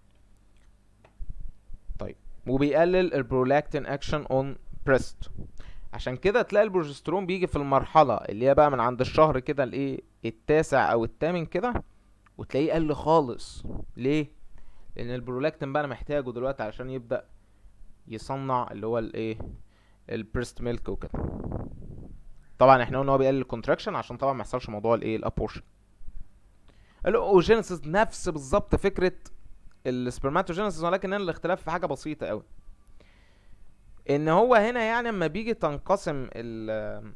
طيب وبيقلل البرولاكتين اكشن اون بريست عشان كده تلاقي البروجسترون بيجي في المرحله اللي هي بقى من عند الشهر كده الايه التاسع او الثامن كده وتلاقيه قل خالص ليه لان البرولاكتين بقى انا محتاجه دلوقتي علشان يبدا يصنع اللي هو الايه البريست ميلك وكده طبعا احنا قلنا هو بيقلل الكونتراكشن عشان طبعا ما يحصلش موضوع الايه الابورشن الاوجينيسيس نفس بالظبط فكره السبرماتوجينيسيس ولكن هنا الاختلاف في حاجه بسيطه قوي ان هو هنا يعني اما بيجي تنقسم ال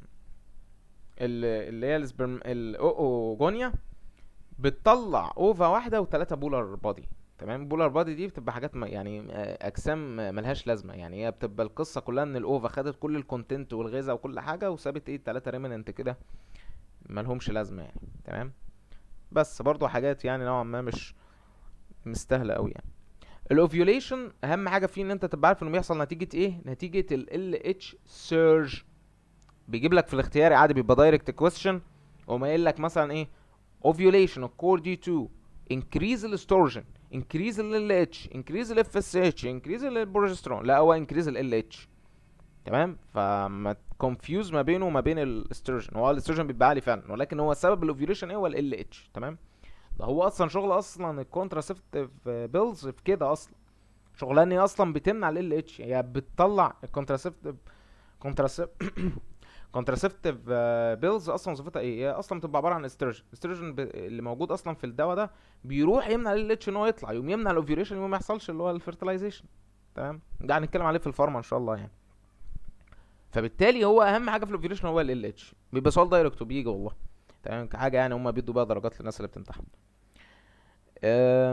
ال- اللي هي السبرم الاوجونيا بتطلع اوفا واحده وثلاثه بولار بادي تمام بولار بادي دي بتبقى حاجات ما يعني آه، اجسام ملهاش لازمه يعني هي بتبقى القصه كلها ان الاوفا خدت كل الكونتنت والغذاء وكل حاجه وسابت ايه الثلاثه ريمننت كده ملهمش لازمه يعني تمام بس برضو حاجات يعني نوعا ما مش مستاهله قوي يعني الاوفيوليشن اهم حاجه فيه ان انت تبقى عارف انه بيحصل نتيجه ايه نتيجه ال اتش سيرج بيجيب لك في الاختياري عادي بيبقى دايركت كويستشن وما قايل لك مثلا ايه ovulation occur due to increase الاستروجين increase ال LH increase ال FSH increase البروجسترون لا هو increase ال LH تمام فما تكونفيوز ما بينه وما بين الاستروجين هو الاستروجين بيبقى عالي فعلا ولكن هو سبب الاوفيوليشن ايه هو ال LH تمام ده هو اصلا شغل اصلا الكونتراسيفتيف بيلز في كده اصلا شغلانه هي اصلا بتمنع ال اتش هي بتطلع الكونتراسيفتيف كونتراسيف كونتراسيفتيف بيلز اصلا وظيفتها ايه هي اصلا بتبقى عباره عن استروجين الاستروجين ب- اللي موجود اصلا في الدواء ده بيروح يمنع ال اتش ان هو يطلع يقوم يمنع الاوفيوليشن يقوم ما يحصلش اللي هو الفيرتلايزيشن تمام ده هنتكلم عليه في الفارما ان شاء الله يعني فبالتالي هو اهم حاجه في الاوفيوليشن هو ال اتش بيبقى سؤال دايركت وبيجي والله تمام كحاجه يعني هم بيدوا بقى درجات للناس اللي بتمتحن آه،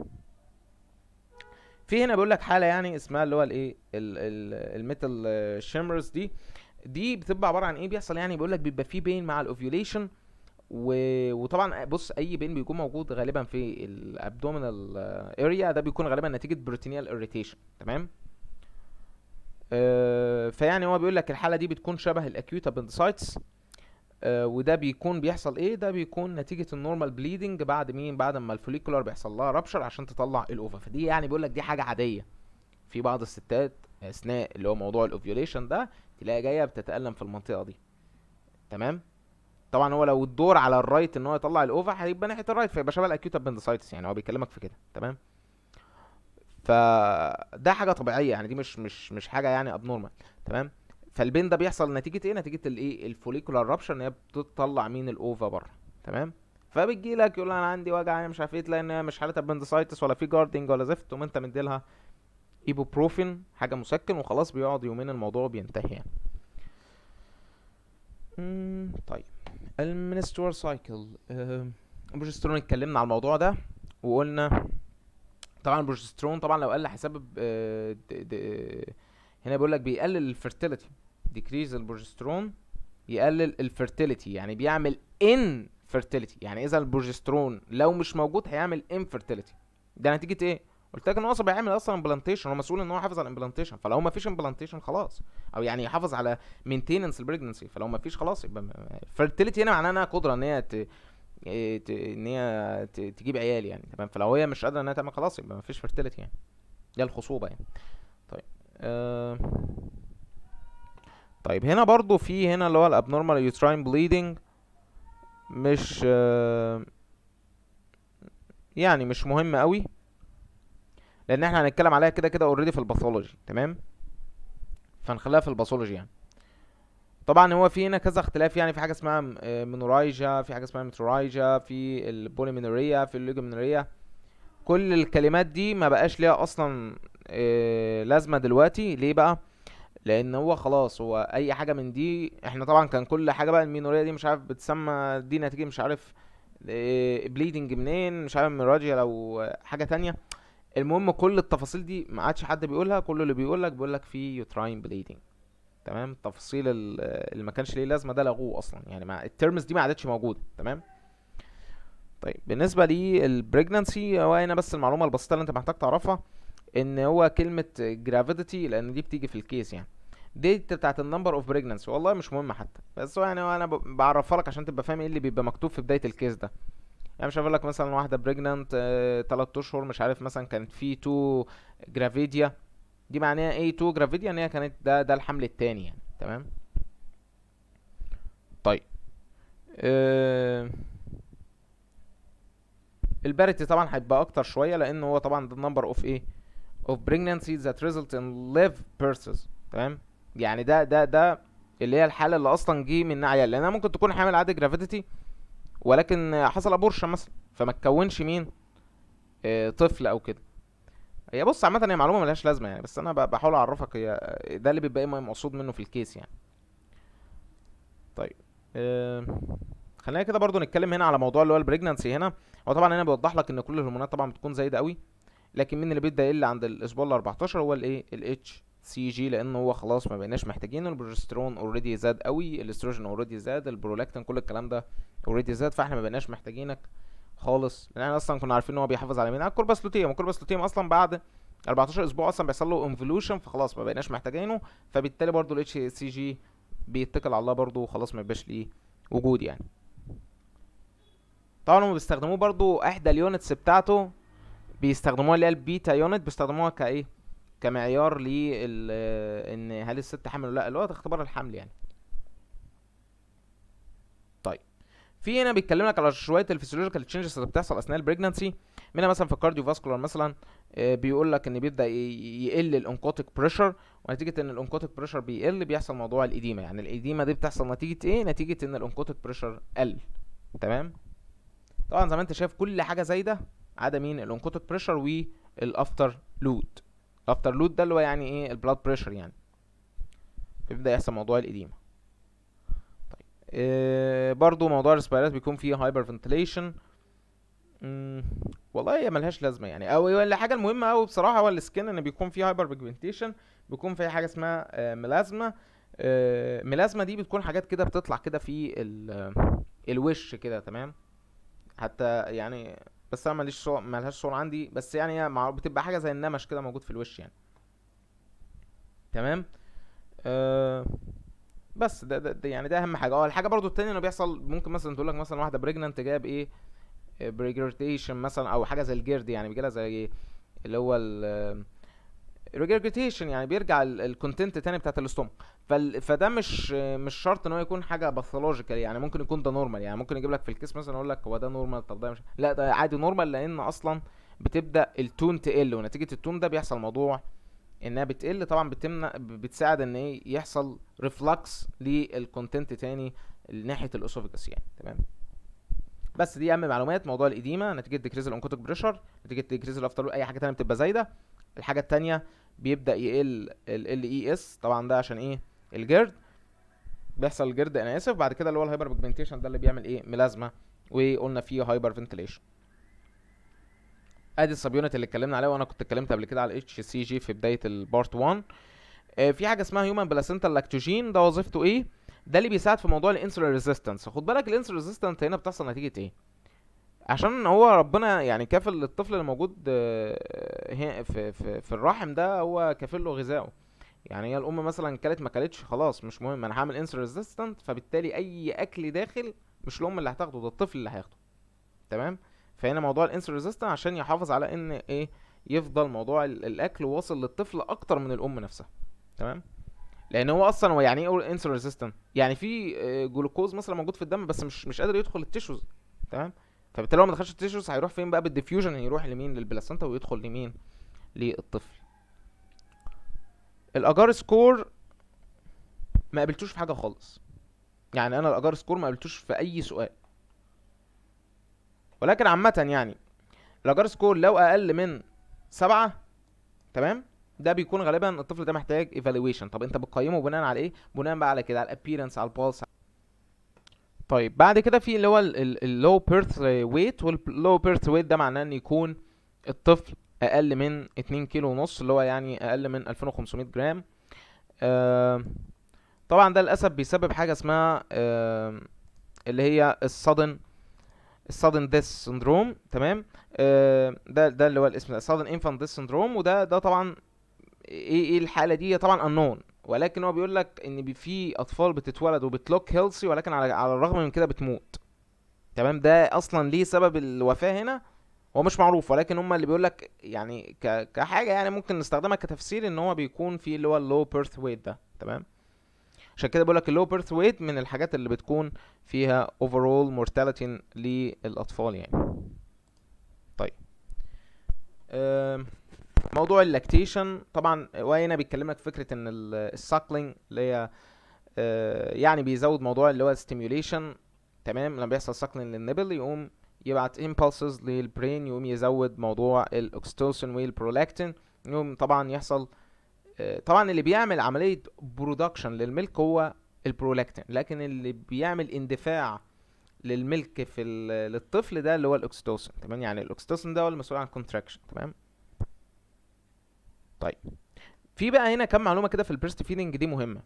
في هنا بيقول لك حاله يعني اسمها اللي هو الايه الميتال شيمرز دي دي بتبقى عباره عن ايه بيحصل يعني بيقول لك بيبقى في بين مع الاوفيوليشن و... وطبعا بص اي بين بيكون موجود غالبا في الابدومينال اريا ده بيكون غالبا نتيجه بروتينيال اريتيشن تمام آه، فيعني هو بيقول لك الحاله دي بتكون شبه الاكيوت ابندسايتس آه، وده بيكون بيحصل ايه ده بيكون نتيجه النورمال بليدنج بعد مين بعد ما الفوليكولار بيحصل لها رابشر عشان تطلع الاوفا فدي يعني بيقول لك دي حاجه عاديه في بعض الستات اثناء اللي هو موضوع الاوفيوليشن ده تلاقي جايه بتتالم في المنطقه دي تمام طبعا هو لو الدور على الرايت ان هو يطلع الاوفا هيبقى ناحيه الرايت فيبقى شبه الاكيوت ابندسايتس يعني هو بيكلمك في كده تمام فده حاجه طبيعيه يعني دي مش مش مش حاجه يعني ابنورمال تمام فالبين ده بيحصل نتيجه ايه نتيجه الايه الفوليكولار رابشر ان هي بتطلع مين الاوفا بره تمام فبتجي لك يقول انا عندي وجع انا مش عارف ايه تلاقي ان هي مش حاله ابندسايتس ولا في جاردنج ولا زفت تقوم انت مديلها ايبوبروفين حاجه مسكن وخلاص بيقعد يومين الموضوع بينتهي يعني مم، طيب المنستور سايكل البروجسترون اتكلمنا على الموضوع ده وقلنا طبعا البروجسترون طبعا لو قل هيسبب آه، د- د- هنا بيقول لك بيقلل الفيرتيليتي ديكريز البروجسترون يقلل الفيرتيليتي يعني بيعمل ان فيرتيليتي يعني اذا البروجسترون لو مش موجود هيعمل انفيرتيليتي ده نتيجه ايه قلت لك ان هو اصلا بيعمل اصلا امبلانتيشن هو مسؤول ان هو يحافظ على الامبلانتيشن فلو ما فيش امبلانتيشن خلاص او يعني يحافظ على مينتيننس البريجنسي فلو ما فيش خلاص يبقى فيرتيليتي هنا معناها انها قدره ان هي ت... إيه ت... ان هي ت... تجيب عيال يعني تمام فلو هي مش قادره انها تعمل خلاص يبقى ما فيش فيرتيليتي يعني دي الخصوبه يعني طيب أه... طيب هنا برضو في هنا اللي هو الابنورمال يوتراين بليدنج مش أه... يعني مش مهم قوي لان احنا هنتكلم عليها كده كده اوريدي في الباثولوجي تمام فنخليها في الباثولوجي يعني طبعا هو في هنا كذا اختلاف يعني في حاجه اسمها مينورايجا في حاجه اسمها ميترورايجا في البوليمينوريا في الليجومينوريا كل الكلمات دي ما بقاش ليها اصلا اه لازمه دلوقتي ليه بقى لان هو خلاص هو اي حاجه من دي احنا طبعا كان كل حاجه بقى المينوريا دي مش عارف بتسمى دي نتيجه مش عارف اه بليدنج منين مش عارف ميراجيا لو حاجه تانية المهم كل التفاصيل دي ما عادش حد بيقولها كل اللي بيقول لك بيقول لك في يوتراين بليدنج تمام التفاصيل اللي ما كانش ليه لازمه ده لغوه اصلا يعني مع الترمز دي ما عادتش موجوده تمام طيب بالنسبه للبريجنانسي هو هنا بس المعلومه البسيطه اللي انت محتاج تعرفها ان هو كلمه جرافيتي لان دي بتيجي في الكيس يعني دي بتاعت النمبر اوف بريجنانسي والله مش مهم حتى بس هو يعني انا بعرفها لك عشان تبقى فاهم ايه اللي بيبقى مكتوب في بدايه الكيس ده يعني مش هقول لك مثلا واحده بريجنانت 3 اشهر مش عارف مثلا كانت في 2 جرافيديا دي معناها ايه 2 جرافيديا ان هي كانت ده ده الحمل التاني يعني تمام طيب أه الباريتي طبعا هيبقى اكتر شويه لان هو طبعا ده النمبر اوف ايه اوف pregnancies that result in live births تمام يعني ده ده ده اللي هي الحاله اللي اصلا جه من عيال لانها ممكن تكون حامل عادي جرافيتي ولكن حصل ابورشن مثلا فما تكونش مين اه طفل او كده هي بص عامه هي معلومه ملهاش لازمه يعني بس انا بحاول اعرفك هي ده اللي بيبقى ايه مقصود منه في الكيس يعني طيب اه خلينا كده برضو نتكلم هنا على موضوع اللي هو البريجنانسي هنا هو طبعا هنا بيوضح لك ان كل الهرمونات طبعا بتكون زايده قوي لكن مين اللي بيبدا يقل عند الاسبوع ال 14 هو الايه الاتش سي جي لان هو خلاص ما بقيناش محتاجينه البروجسترون اوريدي زاد قوي الاستروجين اوريدي زاد البرولاكتين كل الكلام ده اوريدي زاد فاحنا ما بقيناش محتاجينك خالص لان احنا اصلا كنا عارفين ان هو بيحافظ على مين على الكوربس لوتيوم الكوربس لوتيوم اصلا بعد 14 اسبوع اصلا بيحصل له انفولوشن فخلاص ما بقيناش محتاجينه فبالتالي برضو الاتش سي جي بيتكل على الله برضو وخلاص ما يبقاش ليه وجود يعني طبعا هم بيستخدموه برضو احدى اليونتس بتاعته بيستخدموها اللي هي البيتا يونت بيستخدموها كايه كمعيار ل ان هل الست حامل ولا لا اللي هو اختبار الحمل يعني طيب في هنا بيتكلم لك على شويه الفسيولوجيكال تشينجز اللي بتحصل اثناء البريجنانسي منها مثلا في الكارديو فاسكولار مثلا بيقول لك ان بيبدا يقل الانكوتيك بريشر ونتيجه ان الانكوتيك بريشر بيقل بيحصل موضوع الاديمه يعني الاديمه دي بتحصل نتيجه ايه نتيجه ان الانكوتيك بريشر قل تمام طبعا زي ما انت شايف كل حاجه زايده عدا مين الانكوتيك بريشر والافتر لود الافتر لود ده اللي هو يعني ايه البلاد بريشر يعني بيبدا يحصل موضوع الاديمه طيب إيه برضو موضوع الريسبيرات بيكون فيه هايبر فنتيليشن والله هي ملهاش لازمه يعني او الحاجه المهمه قوي بصراحه هو السكين ان بيكون فيه هايبر بيجمنتيشن بيكون فيه حاجه اسمها آه ملازمه آه ملازمه دي بتكون حاجات كده بتطلع كده في الوش كده تمام حتى يعني بس انا ماليش صور ملهاش صور عندي بس يعني هي بتبقى حاجه زي النمش كده موجود في الوش يعني تمام آه بس ده, ده, ده يعني ده اهم حاجه اه الحاجه برضو التانية انه بيحصل ممكن مثلا تقول لك مثلا واحده بريجننت جايه بايه بريجرتيشن مثلا او حاجه زي الجرد يعني بيجي لها زي ايه اللي هو ال ريجرجيتيشن يعني بيرجع الكونتنت تاني بتاعت الاستومك فده مش مش شرط ان هو يكون حاجه باثولوجيكال يعني ممكن يكون ده نورمال يعني ممكن يجيب لك في الكيس مثلا يقول لك هو ده نورمال طب ده مش لا ده عادي نورمال لان اصلا بتبدا التون تقل ونتيجه التون ده بيحصل موضوع انها بتقل طبعا بتمنع بتساعد ان ايه يحصل ريفلكس للكونتنت تاني ناحيه الاسوفيجاس يعني تمام بس دي اهم معلومات موضوع الاديمه نتيجه ديكريز الانكوتيك بريشر نتيجه ديكريز الافتر اي حاجه تانية بتبقى زايده الحاجه التانية بيبدا يقل ال اي اس طبعا ده عشان ايه الجرد بيحصل الجرد انا اسف بعد كده اللي هو الهايبر بيجمنتيشن ده اللي بيعمل ايه ملازمه وقلنا فيه هايبر فنتيليشن ادي السب يونت اللي اتكلمنا عليه وانا كنت اتكلمت قبل كده على الاتش سي جي في بدايه البارت 1 آه في حاجه اسمها هيومن بلاسنتال لاكتوجين ده وظيفته ايه ده اللي بيساعد في موضوع الانسولين ريزيستنس خد بالك الانسولين ريزيستنس هنا بتحصل نتيجه ايه عشان هو ربنا يعني كافل الطفل اللي موجود آه، هي- في في في الرحم ده هو كافل له غذائه يعني هي الام مثلا كلت ما كلتش خلاص مش مهم انا هعمل انسولين ريزيستنت فبالتالي اي اكل داخل مش الام اللي هتاخده ده الطفل اللي هياخده تمام فهنا موضوع الانسولين ريزيستنت عشان يحافظ على ان ايه يفضل موضوع ال- الاكل واصل للطفل اكتر من الام نفسها تمام لان هو اصلا هو يعني ايه انسولين ريزيستنت يعني في آه، جلوكوز مثلا موجود في الدم بس مش مش قادر يدخل التيشوز تمام فبالتالي لو ما دخلش التيشوز هيروح فين بقى بالديفيوجن هيروح لمين للبلاسنتا ويدخل لمين للطفل الاجار سكور ما قابلتوش في حاجه خالص يعني انا الاجار سكور ما قابلتوش في اي سؤال ولكن عامه يعني الاجار سكور لو اقل من سبعة تمام ده بيكون غالبا الطفل ده محتاج ايفالويشن طب انت بتقيمه بناء على ايه بناء بقى على كده على الابييرنس على البالس طيب بعد كده في اللي هو اللو بيرث ويت واللو بيرث ويت ده معناه ان يكون الطفل اقل من 2 كيلو ونص اللي هو يعني اقل من 2500 جرام آه طبعا ده للاسف بيسبب حاجه اسمها آه اللي هي الصدن السادن ديث سندروم تمام آه ده ده اللي هو الاسم ده سادن انفانت ديث سندروم وده ده طبعا ايه ايه الحاله دي هي طبعا unknown ولكن هو بيقول لك ان بي- في اطفال بتتولد وبتلوك هيلثي ولكن على على الرغم من كده بتموت تمام ده اصلا ليه سبب الوفاه هنا هو مش معروف ولكن هم اللي بيقول لك يعني ك... كحاجه يعني ممكن نستخدمها كتفسير ان هو بيكون في اللي هو اللو بيرث ويت ده تمام عشان كده بيقول لك اللو بيرث ويت من الحاجات اللي بتكون فيها overall mortality للاطفال يعني طيب آم، موضوع اللاكتيشن طبعا وهنا بيتكلم لك فكره ان الساكلينج اللي هي آه، يعني بيزود موضوع اللي هو ستيميوليشن تمام لما بيحصل ساكلينج للنبل يقوم يبعت impulses للبرين يقوم يزود موضوع الاكستوسين والبرولاكتين يقوم طبعا يحصل آه، طبعا اللي بيعمل عمليه برودكشن للملك هو البرولاكتين لكن اللي بيعمل اندفاع للملك في ال- للطفل ده اللي هو الاكستوسين تمام يعني الاكستوسين ده هو المسؤول عن الكونتراكشن تمام طيب في بقى هنا كام معلومه كده في البريست فيدنج دي مهمه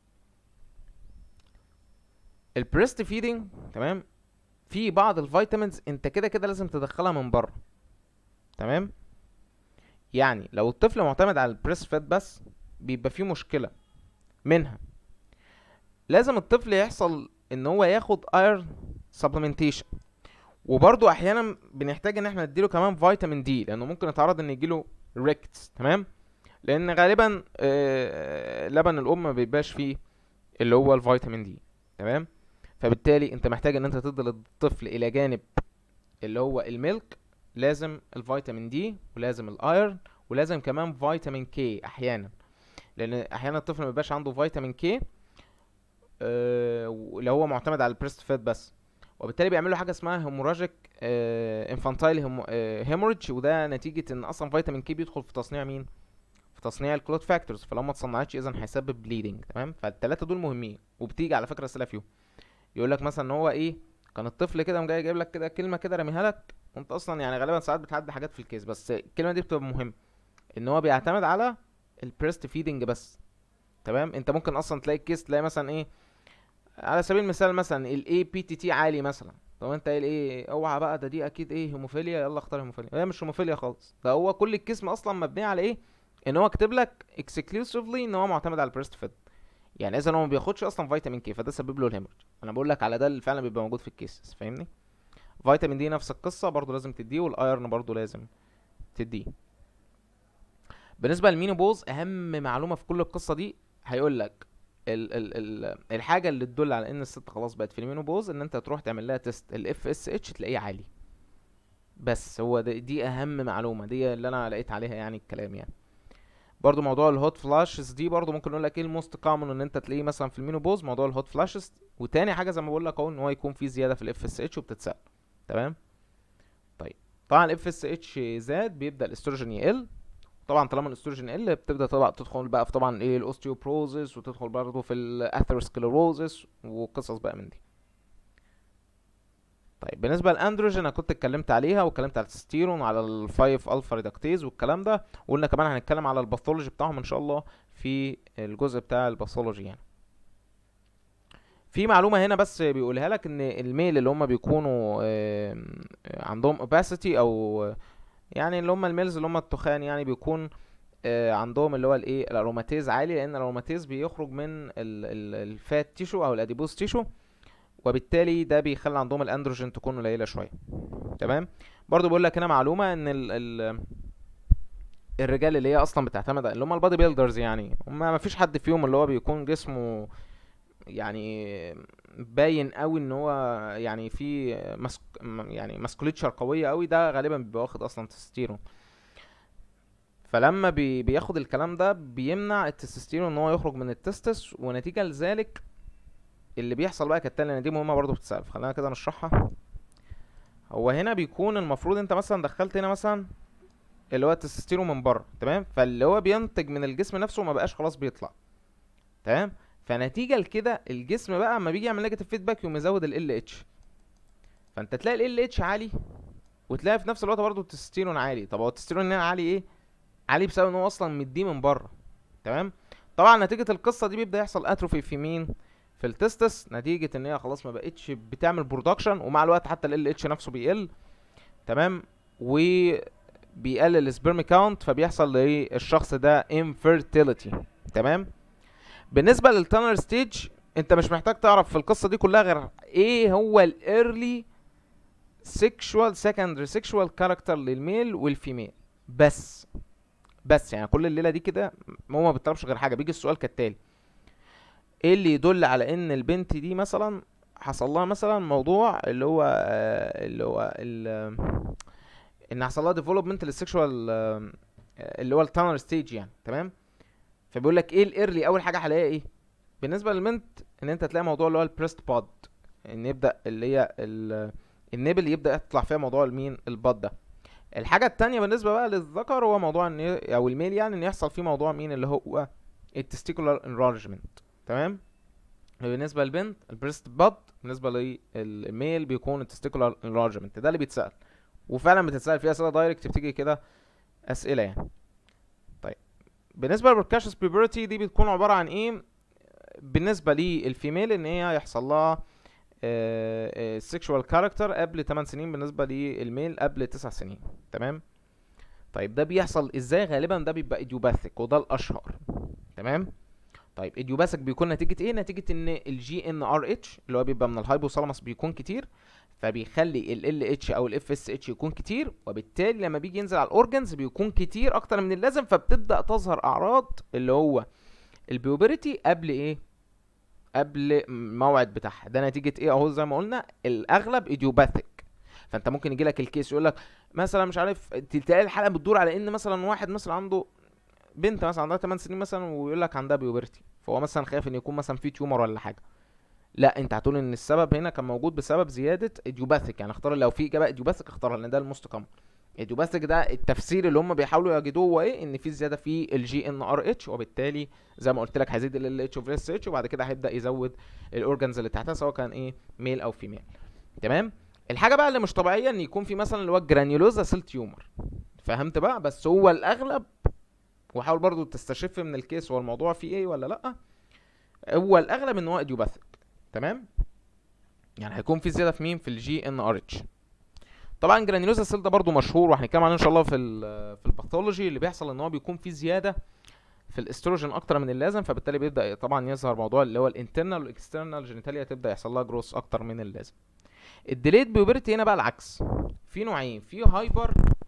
البريست فيدنج تمام في بعض الفيتامينز انت كده كده لازم تدخلها من بره تمام يعني لو الطفل معتمد على البريست فيد بس بيبقى فيه مشكله منها لازم الطفل يحصل ان هو ياخد ايرن سبلمنتيشن وبرضو احيانا بنحتاج ان احنا نديله كمان فيتامين دي لانه ممكن يتعرض ان يجيله ريكتس تمام لان غالبا آه، لبن الام ما بيبقاش فيه اللي هو الفيتامين دي تمام فبالتالي انت محتاج ان انت تدي للطفل الى جانب اللي هو الميلك لازم الفيتامين دي ولازم الايرن ولازم كمان فيتامين كي احيانا لان احيانا الطفل ما بيبقاش عنده فيتامين كي آه، لو هو معتمد على البريست فيد بس وبالتالي بيعملوا حاجه اسمها هيموراجيك انفانتايل هيموريدج وده نتيجه ان اصلا فيتامين كي بيدخل في تصنيع مين في تصنيع الكلوت فاكتورز فلو ما اتصنعتش اذا هيسبب بليدنج تمام فالثلاثه دول مهمين وبتيجي على فكره اسئله فيهم يقول لك مثلا ان هو ايه كان الطفل كده قام جاي جايب لك كده كلمه كده راميها لك وانت اصلا يعني غالبا ساعات بتعدي حاجات في الكيس بس الكلمه دي بتبقى مهمه ان هو بيعتمد على البريست فيدنج بس تمام انت ممكن اصلا تلاقي الكيس تلاقي مثلا ايه على سبيل المثال مثلا الاي بي تي تي عالي مثلا طب انت قايل ايه اوعى بقى ده دي اكيد ايه هيموفيليا يلا اختار هيموفيليا هي مش هيموفيليا خالص ده هو كل الجسم اصلا مبني على ايه ان هو كاتب لك اكسكلوسيفلي ان هو معتمد على البريست فيد يعني اذا هو ما بياخدش اصلا فيتامين كي فده سبب له الهيموريج انا بقول لك على ده اللي فعلا بيبقى موجود في الكيسز فاهمني فيتامين دي نفس القصه برضو لازم تديه والايرن برضو لازم تديه بالنسبه للمينوبوز اهم معلومه في كل القصه دي هيقول لك ال ال ال الحاجه اللي تدل على ان الست خلاص بقت في المينوبوز ان انت تروح تعمل لها تيست الاف اس اتش تلاقيه عالي بس هو ده دي اهم معلومه دي اللي انا لقيت عليها يعني الكلام يعني برضو موضوع الهوت فلاشز دي برضو ممكن نقول لك ايه الموست كومن ان انت تلاقيه مثلا في المينوبوز موضوع الهوت فلاشز وتاني حاجه زي ما بقول لك اهو ان هو يكون في زياده في الاف اس اتش وبتتسال تمام طيب طبعا الاف اس اتش زاد بيبدا الاستروجين يقل طبعا طالما الاستروجين قل بتبدا طبعا تدخل بقى في طبعا ايه الاوستيوبروزيس وتدخل برضه في الاثيروسكليروزيس وقصص بقى من دي طيب بالنسبه للاندروجين انا كنت اتكلمت عليها واتكلمت على التستيرون وعلى الفايف الفا ريدكتيز والكلام ده وقلنا كمان هنتكلم على الباثولوجي بتاعهم ان شاء الله في الجزء بتاع الباثولوجي يعني في معلومه هنا بس بيقولها لك ان الميل اللي هم بيكونوا آم، آه، عندهم opacity او يعني اللي هم الميلز اللي هم التخان يعني بيكون آه، عندهم اللي هو الايه الاروماتيز عالي لان الاروماتيز بيخرج من ال- ال- الفات تيشو او الاديبوز تيشو وبالتالي ده بيخلي عندهم الاندروجين تكون قليله شويه تمام برضو بقول لك هنا معلومه ان ال ال الرجال اللي هي اصلا بتعتمد اللي هم البادي بيلدرز يعني هم ما فيش حد فيهم اللي هو بيكون جسمه يعني باين قوي ان هو يعني في مسك يعني ماسكوليتشر قويه قوي ده غالبا بيبقى واخد اصلا تستيرون فلما بي بياخد الكلام ده بيمنع التستوستيرون ان هو يخرج من التستس ونتيجه لذلك اللي بيحصل بقى كالتالي لان دي مهمه برضه بتتسال خلينا كده نشرحها هو هنا بيكون المفروض انت مثلا دخلت هنا مثلا اللي هو التستوستيرون من بره تمام فاللي هو بينتج من الجسم نفسه ما بقاش خلاص بيطلع تمام فنتيجه لكده الجسم بقى اما بيجي يعمل نيجاتيف فيدباك يقوم يزود ال اتش فانت تلاقي ال اتش عالي وتلاقي في نفس الوقت برضه التستوستيرون عالي طب هو التستوستيرون هنا عالي ايه عالي بسبب ان هو اصلا مديه من بره تمام طبعا نتيجه القصه دي بيبدا يحصل اتروفي في مين في التستس نتيجه ان هي خلاص ما بقتش بتعمل برودكشن ومع الوقت حتى ال اتش نفسه بيقل تمام وبيقلل السبرم كاونت فبيحصل للشخص ده infertility تمام بالنسبه للتانر ستيج انت مش محتاج تعرف في القصه دي كلها غير ايه هو الايرلي سيكشوال سكندري سيكشوال كاركتر للميل والفيميل بس بس يعني كل الليله دي كده هو ما بيطلبش غير حاجه بيجي السؤال كالتالي ايه اللي يدل على ان البنت دي مثلا حصل لها مثلا موضوع اللي هو آه، اللي هو ال- ان حصل لها ديفلوبمنت للسيكشوال اللي هو التانر ستيج يعني تمام فبيقول لك ايه الايرلي اول حاجه هلاقيها ايه بالنسبه للبنت ان انت تلاقي موضوع اللي هو البريست بود ان يبدا اللي هي ال- النبل يبدا يطلع فيها موضوع المين الباد ده الحاجه التانية بالنسبه بقى للذكر هو موضوع ان ي- او الميل يعني ان يحصل فيه موضوع مين اللي هو التستيكولار انرارجمنت تمام بالنسبه للبنت البريست باد بالنسبه للميل بيكون التستيكولار انرارجمنت ده اللي بيتسال وفعلا بتتسال فيه اسئله دايركت بتيجي كده اسئله يعني طيب بالنسبه للبركاشس بيبرتي دي بتكون عباره عن ايه بالنسبه للفيميل ان هي يحصل لها سيكشوال كاركتر قبل 8 سنين بالنسبه للميل قبل 9 سنين تمام طيب ده بيحصل ازاي غالبا ده بيبقى ايديوباثيك وده الاشهر تمام طيب ايديوباثيك بيكون نتيجه ايه نتيجه ان الجي ان ار اتش اللي هو بيبقى من الهايبوثالاموس بيكون كتير فبيخلي ال ال اتش او الاف اس اتش يكون كتير وبالتالي لما بيجي ينزل على الاورجنز بيكون كتير اكتر من اللازم فبتبدا تظهر اعراض اللي هو البيوبرتي قبل ايه قبل الموعد بتاعها ده نتيجه ايه اهو زي ما قلنا الاغلب ايديوباثيك فانت ممكن يجي لك الكيس يقول لك مثلا مش عارف تلاقي الحلقه بتدور على ان مثلا واحد مثلا عنده بنت مثلا عندها 8 سنين مثلا ويقول لك عندها بيوبرتي فهو مثلا خايف ان يكون مثلا في تيومر ولا حاجه لا انت هتقول ان السبب هنا كان موجود بسبب زياده ايديوباثيك يعني اختار لو في اجابه ايديوباثيك اختارها لان ده الموست كومن ايديوباثيك ده التفسير اللي هم بيحاولوا يجدوه هو ايه ان في زياده في الجي ان ار اتش وبالتالي زي ما قلت لك هيزيد ال اتش اوف اس اتش وبعد كده هيبدا يزود الاورجنز اللي تحتها سواء كان ايه ميل او فيميل تمام الحاجه بقى اللي مش طبيعيه ان يكون في مثلا اللي هو الجرانيولوزا سيل تيومر فهمت بقى بس هو الاغلب وحاول برضو تستشف من الكيس هو الموضوع فيه ايه ولا لا هو الاغلب ان هو ايديوباثيك تمام يعني هيكون في زياده في مين في الجي ان ار اتش طبعا جرانيولوزا سيل ده برضو مشهور وهنتكلم عنه ان شاء الله في ال في الباثولوجي اللي بيحصل ان هو بيكون في زياده في الاستروجين اكتر من اللازم فبالتالي بيبدا طبعا يظهر موضوع اللي هو الانترنال والاكسترنال جينيتاليا تبدا يحصل لها جروس اكتر من اللازم الديليد بيوبرتي هنا بقى العكس في نوعين في هايبر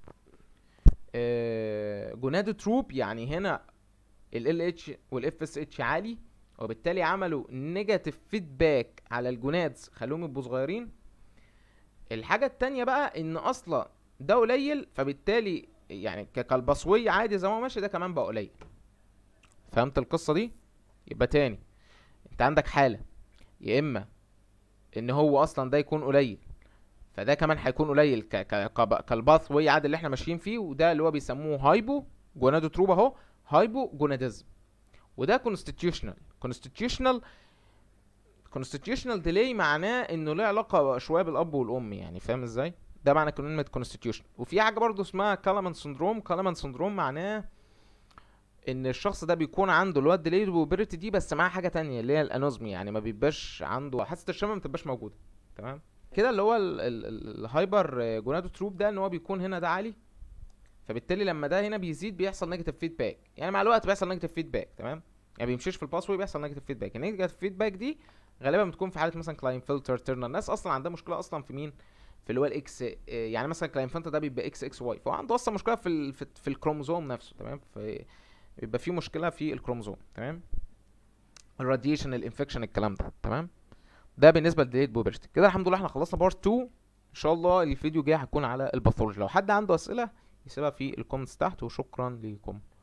آه جونادو تروب يعني هنا ال اتش والاف اس اتش عالي وبالتالي عملوا نيجاتيف فيدباك على الجونادز خلوهم يبقوا صغيرين الحاجة التانية بقى ان اصلا ده قليل فبالتالي يعني ك- كالبصوية عادي زي ما هو ماشي ده كمان بقى قليل فهمت القصة دي يبقى تاني انت عندك حالة يا اما ان هو اصلا ده يكون قليل فده كمان هيكون قليل ك ك كب- كالباث واي عادي اللي احنا ماشيين فيه وده اللي هو بيسموه هايبو جونادو تروب اهو هايبو جوناديزم وده كونستيتيوشنال كونستيتيوشنال كونستيتيوشنال ديلي معناه انه له علاقه شويه بالاب والام يعني فاهم ازاي ده معنى كلمه كونستيتيوشن وفي حاجه برضو اسمها كالمان سندروم كالمان سندروم معناه ان الشخص ده بيكون عنده اللي هو الديليد بوبرتي دي بس معاه حاجه تانية اللي هي الانوزمي يعني ما بيبقاش عنده حاسه الشم ما بتبقاش موجوده تمام كده اللي هو ال- ال- ال- الهايبر جونادو تروب ده ان هو بيكون هنا ده عالي فبالتالي لما ده هنا بيزيد بيحصل نيجاتيف فيدباك يعني مع الوقت بيحصل نيجاتيف فيدباك تمام يعني بيمشيش في الباسوي بيحصل نيجاتيف فيدباك النيجاتيف فيدباك دي غالبا بتكون في حاله مثلا كلاين فلتر تيرنر الناس اصلا عندها مشكله اصلا في مين في اللي هو الاكس يعني مثلا كلاين فلتر ده بيبقى اكس اكس واي فهو عنده اصلا مشكله في ال... في, في الكروموزوم نفسه تمام في بيبقى في مشكله في الكروموزوم تمام الراديشن الانفكشن الكلام ده تمام ده بالنسبه لديليت بوبرتي كده الحمد لله احنا خلصنا بارت 2 ان شاء الله الفيديو الجاي هيكون على الباثولوجي لو حد عنده اسئله يسيبها في الكومنتس تحت وشكرا لكم